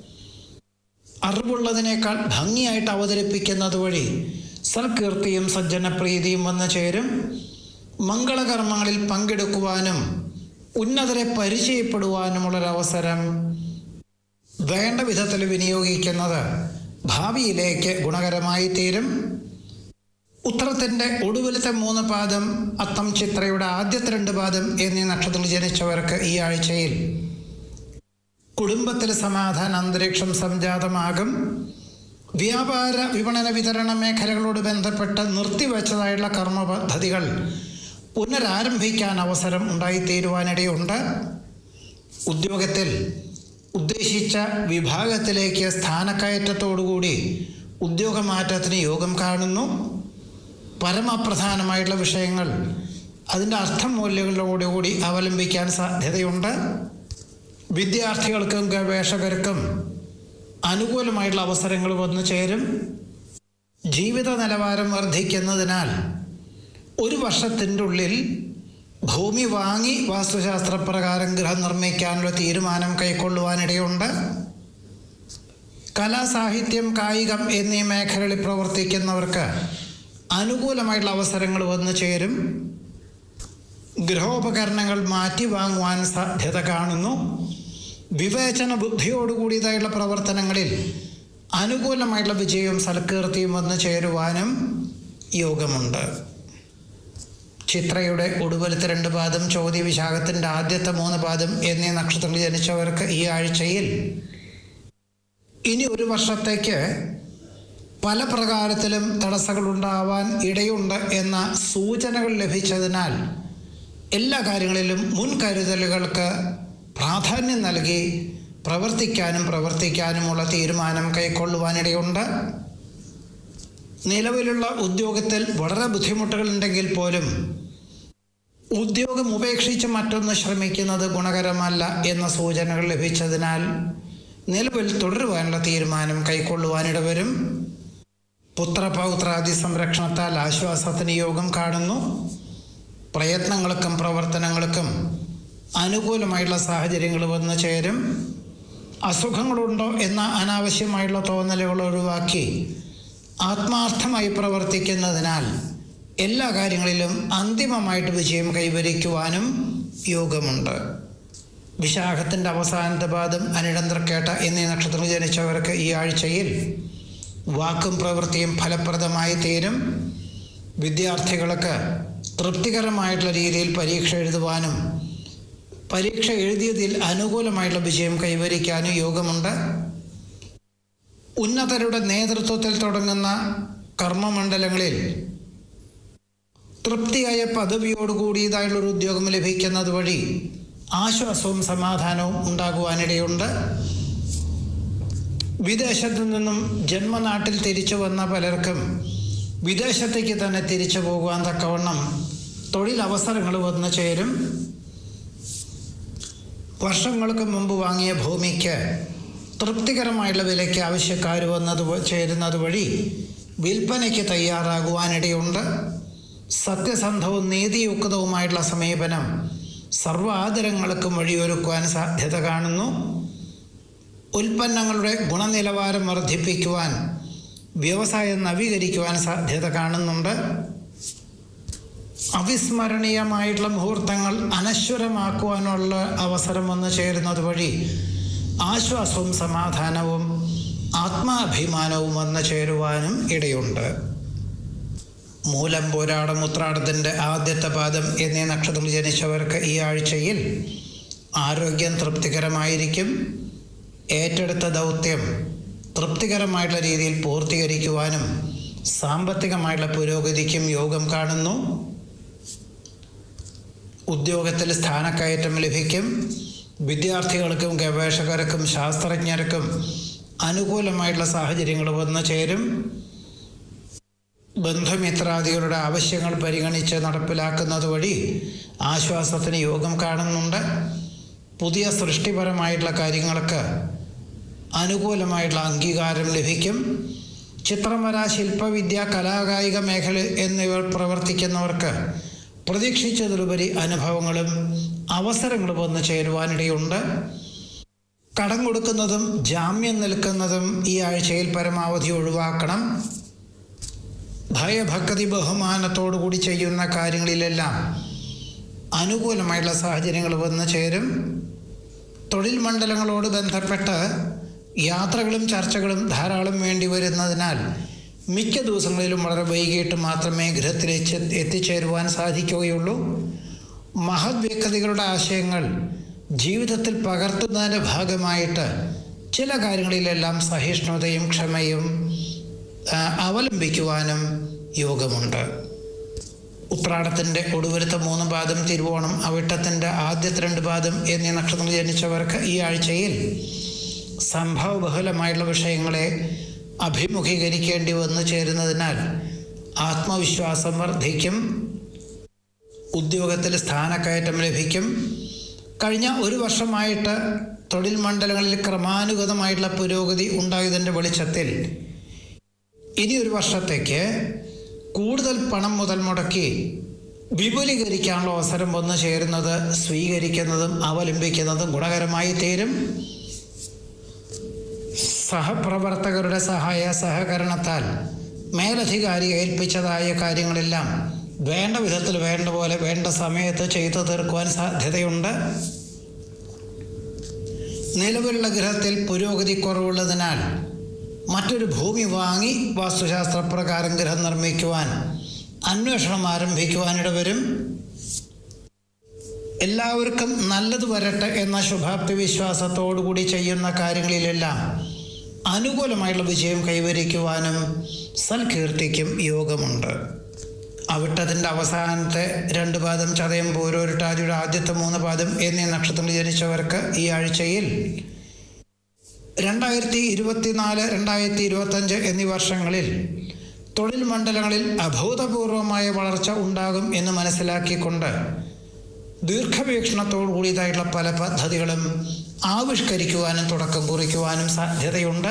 അറിവുള്ളതിനേക്കാൾ ഭംഗിയായിട്ട് അവതരിപ്പിക്കുന്നത് വഴി സൽകീർത്തിയും സജ്ജനപ്രീതിയും വന്നു ചേരും മംഗളകർമ്മങ്ങളിൽ പങ്കെടുക്കുവാനും ഉന്നതരെ പരിചയപ്പെടുവാനുമുള്ളൊരവസരം വേണ്ട വിധത്തിൽ വിനിയോഗിക്കുന്നത് ഭാവിയിലേക്ക് ഗുണകരമായി തീരും ഉത്തരത്തിൻ്റെ ഒടുവിലത്തെ മൂന്ന് പാദം അത്തം ചിത്രയുടെ ആദ്യത്തെ രണ്ട് പാദം എന്നീ നക്ഷത്രങ്ങൾ ജനിച്ചവർക്ക് ഈ ആഴ്ചയിൽ കുടുംബത്തിൽ സമാധാന അന്തരീക്ഷം സംജാതമാകും വ്യാപാര വിപണന വിതരണ മേഖലകളോട് ബന്ധപ്പെട്ട് നിർത്തിവെച്ചതായുള്ള കർമ്മ പദ്ധതികൾ പുനരാരംഭിക്കാൻ അവസരം ഉണ്ടായിത്തീരുവാനിടയുണ്ട് ഉദ്യോഗത്തിൽ ഉദ്ദേശിച്ച വിഭാഗത്തിലേക്ക് സ്ഥാനക്കയറ്റത്തോടുകൂടി ഉദ്യോഗമാറ്റത്തിന് യോഗം കാണുന്നു പരമപ്രധാനമായിട്ടുള്ള വിഷയങ്ങൾ അതിൻ്റെ അർത്ഥമൂല്യങ്ങളോടുകൂടി അവലംബിക്കാൻ സാധ്യതയുണ്ട് വിദ്യാർത്ഥികൾക്കും ഗവേഷകർക്കും അനുകൂലമായിട്ടുള്ള അവസരങ്ങൾ വന്നു ചേരും ജീവിത നിലവാരം വർദ്ധിക്കുന്നതിനാൽ ഒരു വർഷത്തിൻ്റെ ഉള്ളിൽ ഭൂമി വാങ്ങി വാസ്തുശാസ്ത്രപ്രകാരം ഗൃഹം നിർമ്മിക്കാനുള്ള തീരുമാനം കൈക്കൊള്ളുവാനിടയുണ്ട് കലാ സാഹിത്യം കായികം എന്നീ മേഖലകളിൽ പ്രവർത്തിക്കുന്നവർക്ക് അനുകൂലമായിട്ടുള്ള അവസരങ്ങൾ വന്നു ചേരും ഗൃഹോപകരണങ്ങൾ മാറ്റി വാങ്ങുവാൻ സാധ്യത കാണുന്നു വിവേചന ബുദ്ധിയോടുകൂടിയതായുള്ള പ്രവർത്തനങ്ങളിൽ അനുകൂലമായിട്ടുള്ള വിജയവും സൽകീർത്തിയും വന്നു ചേരുവാനും യോഗമുണ്ട് ചിത്രയുടെ ഒടുവിലത്തെ രണ്ട് പാദം ചോദ്യ വിശാഖത്തിൻ്റെ ആദ്യത്തെ മൂന്ന് പാദം എന്നീ നക്ഷത്രങ്ങൾ ജനിച്ചവർക്ക് ഈ ആഴ്ചയിൽ ഇനി ഒരു വർഷത്തേക്ക് പല പ്രകാരത്തിലും തടസ്സങ്ങളുണ്ടാവാൻ ഇടയുണ്ട് എന്ന സൂചനകൾ ലഭിച്ചതിനാൽ എല്ലാ കാര്യങ്ങളിലും മുൻകരുതലുകൾക്ക് പ്രാധാന്യം നൽകി പ്രവർത്തിക്കാനും പ്രവർത്തിക്കാനുമുള്ള തീരുമാനം കൈക്കൊള്ളുവാനിടയുണ്ട് നിലവിലുള്ള ഉദ്യോഗത്തിൽ വളരെ ബുദ്ധിമുട്ടുകളുണ്ടെങ്കിൽ പോലും ഉദ്യോഗം ഉപേക്ഷിച്ച് മറ്റൊന്ന് ശ്രമിക്കുന്നത് ഗുണകരമല്ല എന്ന സൂചനകൾ ലഭിച്ചതിനാൽ നിലവിൽ തുടരുവാനുള്ള തീരുമാനം കൈക്കൊള്ളുവാനിടവരും പുത്രപൗത്രാദി സംരക്ഷണത്താൽ ആശ്വാസത്തിന് യോഗം കാണുന്നു പ്രയത്നങ്ങൾക്കും പ്രവർത്തനങ്ങൾക്കും അനുകൂലമായുള്ള സാഹചര്യങ്ങൾ വന്നു ചേരും അസുഖങ്ങളുണ്ടോ എന്ന അനാവശ്യമായുള്ള തോന്നലുകൾ ഒഴിവാക്കി ആത്മാർത്ഥമായി പ്രവർത്തിക്കുന്നതിനാൽ എല്ലാ കാര്യങ്ങളിലും അന്തിമമായിട്ട് വിജയം കൈവരിക്കുവാനും യോഗമുണ്ട് വിശാഖത്തിൻ്റെ അവസാനത്തെ പാദം അനിടന്ത്രക്കേട്ട എന്നീ നക്ഷത്രങ്ങൾ ജനിച്ചവർക്ക് ഈ ആഴ്ചയിൽ വാക്കും പ്രവൃത്തിയും ഫലപ്രദമായി തീരും വിദ്യാർത്ഥികൾക്ക് തൃപ്തികരമായിട്ടുള്ള രീതിയിൽ പരീക്ഷ എഴുതുവാനും പരീക്ഷ എഴുതിയതിൽ അനുകൂലമായിട്ടുള്ള വിജയം കൈവരിക്കാനും യോഗമുണ്ട് ഉന്നതരുടെ നേതൃത്വത്തിൽ തുടങ്ങുന്ന കർമ്മമണ്ഡലങ്ങളിൽ തൃപ്തിയായ പദവിയോടുകൂടിയതായുള്ള ഒരു ഉദ്യോഗം ലഭിക്കുന്നത് വഴി ആശ്വാസവും സമാധാനവും ഉണ്ടാകുവാനിടയുണ്ട് വിദേശത്തു നിന്നും ജന്മനാട്ടിൽ തിരിച്ചു വന്ന പലർക്കും വിദേശത്തേക്ക് തന്നെ തിരിച്ചു പോകുവാൻ തക്കവണ്ണം തൊഴിലവസരങ്ങൾ വന്നു ചേരും വർഷങ്ങൾക്ക് മുമ്പ് വാങ്ങിയ ഭൂമിക്ക് തൃപ്തികരമായുള്ള വിലയ്ക്ക് ആവശ്യക്കാർ വന്നത് വ- ചേരുന്നത് വഴി വിൽപ്പനയ്ക്ക് തയ്യാറാകുവാനിടയുണ്ട് സത്യസന്ധവും നീതിയുക്തവുമായിട്ടുള്ള സമീപനം സർവ്വ ആദരങ്ങൾക്കും വഴിയൊരുക്കുവാൻ സാധ്യത കാണുന്നു ഉൽപ്പന്നങ്ങളുടെ ഗുണനിലവാരം വർദ്ധിപ്പിക്കുവാൻ വ്യവസായം നവീകരിക്കുവാൻ സാധ്യത കാണുന്നുണ്ട് അവിസ്മരണീയമായിട്ടുള്ള മുഹൂർത്തങ്ങൾ അനശ്വരമാക്കുവാനുള്ള അവസരം വന്നു ചേരുന്നത് വഴി ആശ്വാസവും സമാധാനവും ആത്മാഭിമാനവും വന്നു ചേരുവാനും ഇടയുണ്ട് മൂലം പോരാടം ഉത്രാടത്തിൻ്റെ ആദ്യത്തെ പാദം എന്നീ നക്ഷത്രത്തിൽ ജനിച്ചവർക്ക് ഈ ആഴ്ചയിൽ ആരോഗ്യം തൃപ്തികരമായിരിക്കും ഏറ്റെടുത്ത ദൗത്യം തൃപ്തികരമായിട്ടുള്ള രീതിയിൽ പൂർത്തീകരിക്കുവാനും സാമ്പത്തികമായിട്ടുള്ള പുരോഗതിക്കും യോഗം കാണുന്നു ഉദ്യോഗത്തിൽ സ്ഥാനക്കയറ്റം ലഭിക്കും വിദ്യാർത്ഥികൾക്കും ഗവേഷകർക്കും ശാസ്ത്രജ്ഞർക്കും അനുകൂലമായിട്ടുള്ള സാഹചര്യങ്ങൾ വന്നു ചേരും ബന്ധുമിത്രാദികളുടെ ആവശ്യങ്ങൾ പരിഗണിച്ച് നടപ്പിലാക്കുന്നത് വഴി ആശ്വാസത്തിന് യോഗം കാണുന്നുണ്ട് പുതിയ സൃഷ്ടിപരമായിട്ടുള്ള കാര്യങ്ങൾക്ക് അനുകൂലമായിട്ടുള്ള അംഗീകാരം ലഭിക്കും ചിത്രംവര ശില്പവിദ്യ കലാകായിക മേഖല എന്നിവർ പ്രവർത്തിക്കുന്നവർക്ക് പ്രതീക്ഷിച്ചതിലുപരി അനുഭവങ്ങളും അവസരങ്ങളും വന്നു ചേരുവാനിടയുണ്ട് കടം കൊടുക്കുന്നതും ജാമ്യം നിൽക്കുന്നതും ഈ ആഴ്ചയിൽ പരമാവധി ഒഴിവാക്കണം ഭയഭക്തി ബഹുമാനത്തോടു കൂടി ചെയ്യുന്ന കാര്യങ്ങളിലെല്ലാം അനുകൂലമായിട്ടുള്ള സാഹചര്യങ്ങൾ വന്നു ചേരും തൊഴിൽ മണ്ഡലങ്ങളോട് ബന്ധപ്പെട്ട് യാത്രകളും ചർച്ചകളും ധാരാളം വേണ്ടി വരുന്നതിനാൽ മിക്ക ദിവസങ്ങളിലും വളരെ വൈകിട്ട് മാത്രമേ ഗൃഹത്തിലേക്ക് എത്തിച്ചേരുവാൻ സാധിക്കുകയുള്ളൂ മഹത് വ്യക്തികളുടെ ആശയങ്ങൾ ജീവിതത്തിൽ പകർത്തുന്നതിൻ്റെ ഭാഗമായിട്ട് ചില കാര്യങ്ങളിലെല്ലാം സഹിഷ്ണുതയും ക്ഷമയും ആ, അവലംബിക്കുവാനും യോഗമുണ്ട് ഉത്രാടത്തിൻ്റെ ഒടുവിലത്തെ മൂന്ന് പാദം തിരുവോണം അവിട്ടത്തിൻ്റെ ആദ്യത്തെ രണ്ട് പാദം എന്നീ നക്ഷത്രങ്ങൾ ജനിച്ചവർക്ക് ഈ ആഴ്ചയിൽ സംഭവബഹുലമായുള്ള വിഷയങ്ങളെ അഭിമുഖീകരിക്കേണ്ടി വന്നു ചേരുന്നതിനാൽ ആത്മവിശ്വാസം വർദ്ധിക്കും ഉദ്യോഗത്തിൽ സ്ഥാനക്കയറ്റം ലഭിക്കും കഴിഞ്ഞ ഒരു വർഷമായിട്ട് തൊഴിൽ മണ്ഡലങ്ങളിൽ ക്രമാനുഗതമായിട്ടുള്ള പുരോഗതി ഉണ്ടായതിൻ്റെ വെളിച്ചത്തിൽ ഇനി ഒരു വർഷത്തേക്ക് കൂടുതൽ പണം മുതൽ മുടക്കി വിപുലീകരിക്കാനുള്ള അവസരം വന്നു ചേരുന്നത് സ്വീകരിക്കുന്നതും അവലംബിക്കുന്നതും ഗുണകരമായി തീരും സഹപ്രവർത്തകരുടെ സഹായ സഹകരണത്താൽ മേലധികാരി ഏൽപ്പിച്ചതായ കാര്യങ്ങളെല്ലാം വേണ്ട വിധത്തിൽ വേണ്ട പോലെ വേണ്ട സമയത്ത് ചെയ്തു തീർക്കുവാൻ സാധ്യതയുണ്ട് നിലവിലുള്ള ഗ്രഹത്തിൽ പുരോഗതി കുറവുള്ളതിനാൽ മറ്റൊരു ഭൂമി വാങ്ങി വാസ്തുശാസ്ത്രപ്രകാരം ഗ്രഹം നിർമ്മിക്കുവാൻ അന്വേഷണം ആരംഭിക്കുവാനിട വരും എല്ലാവർക്കും നല്ലത് വരട്ടെ എന്ന ശുഭാപ്തി വിശ്വാസത്തോടുകൂടി ചെയ്യുന്ന കാര്യങ്ങളിലെല്ലാം അനുകൂലമായുള്ള വിജയം കൈവരിക്കുവാനും സൽകീർത്തിക്കും യോഗമുണ്ട് അവിട്ടതിൻ്റെ അവസാനത്തെ രണ്ട് പാദം ചതയം പൂരോരുട്ടാതിയുടെ ആദ്യത്തെ മൂന്ന് പാദം എന്നീ നക്ഷത്രത്തിൽ ജനിച്ചവർക്ക് ഈ ആഴ്ചയിൽ രണ്ടായിരത്തി ഇരുപത്തിനാല് രണ്ടായിരത്തി ഇരുപത്തഞ്ച് എന്നീ വർഷങ്ങളിൽ തൊഴിൽ മണ്ഡലങ്ങളിൽ അഭൂതപൂർവമായ വളർച്ച ഉണ്ടാകും എന്ന് മനസ്സിലാക്കിക്കൊണ്ട് ദീർഘവീക്ഷണത്തോടു കൂടിയതായിട്ടുള്ള പല പദ്ധതികളും ആവിഷ്കരിക്കുവാനും തുടക്കം കുറിക്കുവാനും സാധ്യതയുണ്ട്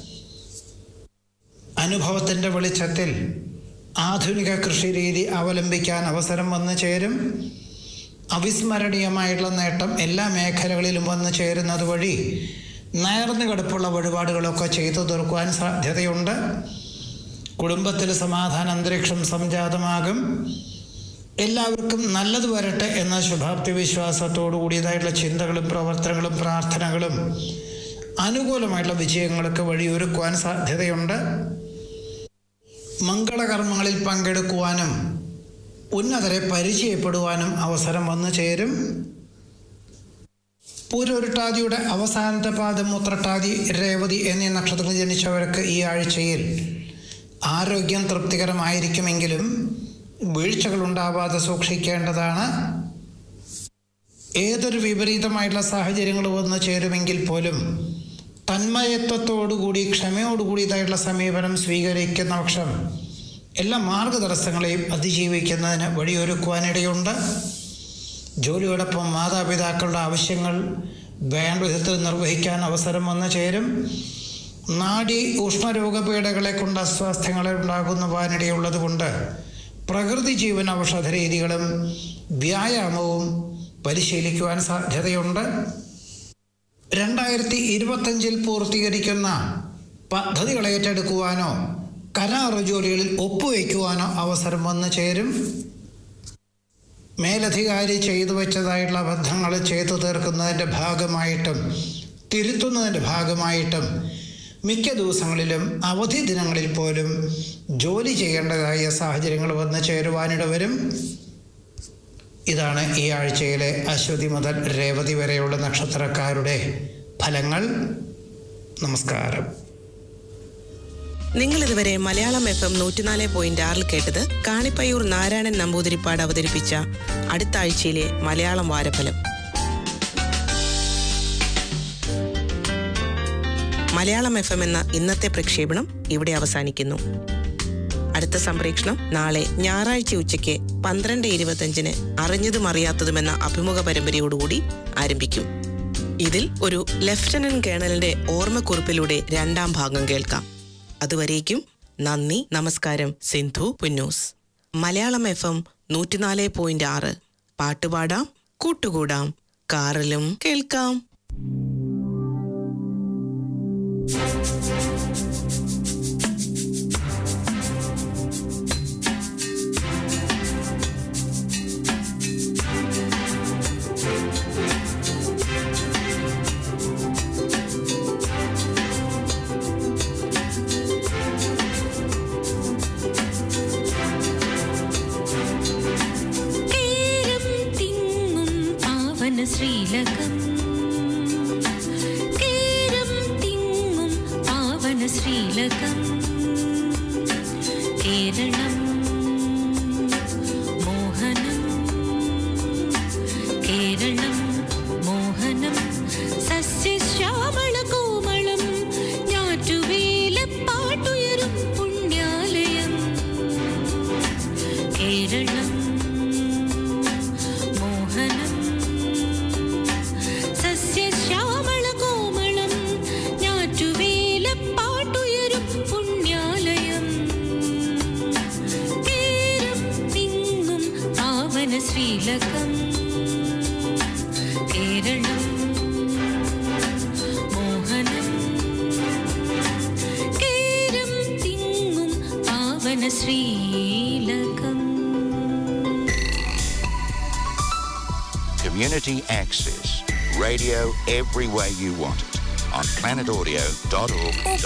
അനുഭവത്തിൻ്റെ വെളിച്ചത്തിൽ ആധുനിക കൃഷി രീതി അവലംബിക്കാൻ അവസരം വന്നു ചേരും അവിസ്മരണീയമായിട്ടുള്ള നേട്ടം എല്ലാ മേഖലകളിലും വന്നു ചേരുന്നത് വഴി നേർന്നു കിടപ്പുള്ള വഴിപാടുകളൊക്കെ ചെയ്തു തീർക്കുവാൻ സാധ്യതയുണ്ട് കുടുംബത്തിൽ സമാധാന അന്തരീക്ഷം സംജാതമാകും എല്ലാവർക്കും നല്ലത് വരട്ടെ എന്ന ശുഭാപ്തി വിശ്വാസത്തോടു കൂടിയതായിട്ടുള്ള ചിന്തകളും പ്രവർത്തനങ്ങളും പ്രാർത്ഥനകളും അനുകൂലമായിട്ടുള്ള വിജയങ്ങൾക്ക് വഴിയൊരുക്കുവാൻ സാധ്യതയുണ്ട് മംഗളകർമ്മങ്ങളിൽ പങ്കെടുക്കുവാനും ഉന്നതരെ പരിചയപ്പെടുവാനും അവസരം വന്നു ചേരും പൂരൊരുട്ടാതിയുടെ അവസാനത്തെ പാദം മുത്രട്ടാതി രേവതി എന്നീ നക്ഷത്രത്തിൽ ജനിച്ചവർക്ക് ഈ ആഴ്ചയിൽ ആരോഗ്യം തൃപ്തികരമായിരിക്കുമെങ്കിലും വീഴ്ചകൾ ഉണ്ടാവാതെ സൂക്ഷിക്കേണ്ടതാണ് ഏതൊരു വിപരീതമായിട്ടുള്ള സാഹചര്യങ്ങൾ വന്നു ചേരുമെങ്കിൽ പോലും തന്മയത്വത്തോടുകൂടി ക്ഷമയോടുകൂടിയതായിട്ടുള്ള സമീപനം സ്വീകരിക്കുന്ന പക്ഷം എല്ലാ മാർഗതടസ്സങ്ങളെയും അതിജീവിക്കുന്നതിന് വഴിയൊരുക്കുവാനിടയുണ്ട് ജോലിയോടൊപ്പം മാതാപിതാക്കളുടെ ആവശ്യങ്ങൾ വേണ്ട വിധത്തിൽ നിർവഹിക്കാൻ അവസരം വന്നു ചേരും നാഡി ഉഷ്ണരോഗപീഠകളെ കൊണ്ട് അസ്വാസ്ഥ്യങ്ങൾ ഉണ്ടാകുന്നവാനിടയുള്ളത് കൊണ്ട് പ്രകൃതി ജീവൻ ഔഷധ രീതികളും വ്യായാമവും പരിശീലിക്കുവാൻ സാധ്യതയുണ്ട് രണ്ടായിരത്തി ഇരുപത്തഞ്ചിൽ പൂർത്തീകരിക്കുന്ന പദ്ധതികൾ ഏറ്റെടുക്കുവാനോ കരാർ ജോലികളിൽ ഒപ്പുവയ്ക്കുവാനോ അവസരം വന്നു ചേരും മേലധികാരി ചെയ്തു വെച്ചതായിട്ടുള്ള അബദ്ധങ്ങൾ ചെയ്തു തീർക്കുന്നതിൻ്റെ ഭാഗമായിട്ടും തിരുത്തുന്നതിൻ്റെ ഭാഗമായിട്ടും മിക്ക ദിവസങ്ങളിലും അവധി ദിനങ്ങളിൽ പോലും ജോലി ചെയ്യേണ്ടതായ സാഹചര്യങ്ങൾ വന്നു ചേരുവാനിട വരും ഇതാണ് ഈ ആഴ്ചയിലെ അശ്വതി മുതൽ രേവതി വരെയുള്ള നക്ഷത്രക്കാരുടെ ഫലങ്ങൾ നമസ്കാരം നിങ്ങൾ ഇതുവരെ മലയാളം എഫ് എം നൂറ്റിനാല് പോയിന്റ് ആറിൽ കേട്ടത് കാണിപ്പയ്യൂർ നാരായണൻ നമ്പൂതിരിപ്പാട് അവതരിപ്പിച്ച അടുത്ത ആഴ്ചയിലെ മലയാളം വാരഫലം മലയാളം എഫ് എം എന്ന ഇന്നത്തെ പ്രക്ഷേപണം ഇവിടെ അവസാനിക്കുന്നു അടുത്ത സംപ്രേഷണം നാളെ ഞായറാഴ്ച ഉച്ചയ്ക്ക് പന്ത്രണ്ട് ഇരുപത്തഞ്ചിന് അറിഞ്ഞതും അറിയാത്തതുമെന്ന അഭിമുഖ പരമ്പരയോടുകൂടി ആരംഭിക്കും ഇതിൽ ഒരു ലഫ്റ്റനന്റ് കേണലിന്റെ ഓർമ്മക്കുറിപ്പിലൂടെ രണ്ടാം ഭാഗം കേൾക്കാം അതുവരേക്കും നന്ദി നമസ്കാരം സിന്ധു പുന്നൂസ് മലയാളം എഫ് എം നൂറ്റിനാല് പോയിന്റ് ആറ് പാട്ടുപാടാം കൂട്ടുകൂടാം കാറിലും കേൾക്കാം കേരം തിങ്ങും പാവന ശ്രീലകം കേരം തിങ്ങും പാവന ശ്രീലകം കേരളം മോഹനം കേരളം മോഹനം സസ്യശ്യാമള കോമളം ഞാറ്റുവേലപ്പാട്ടുയരും പുണ്യാലയം കേരളം മോഹനം സസ്യശ്യാമള കോമളം ഞാറ്റുവേലപ്പാട്ടുയരും പുണ്യാലയം ഗാനശ്രീലകം Community access. Radio everywhere you want it on planetaudio.org.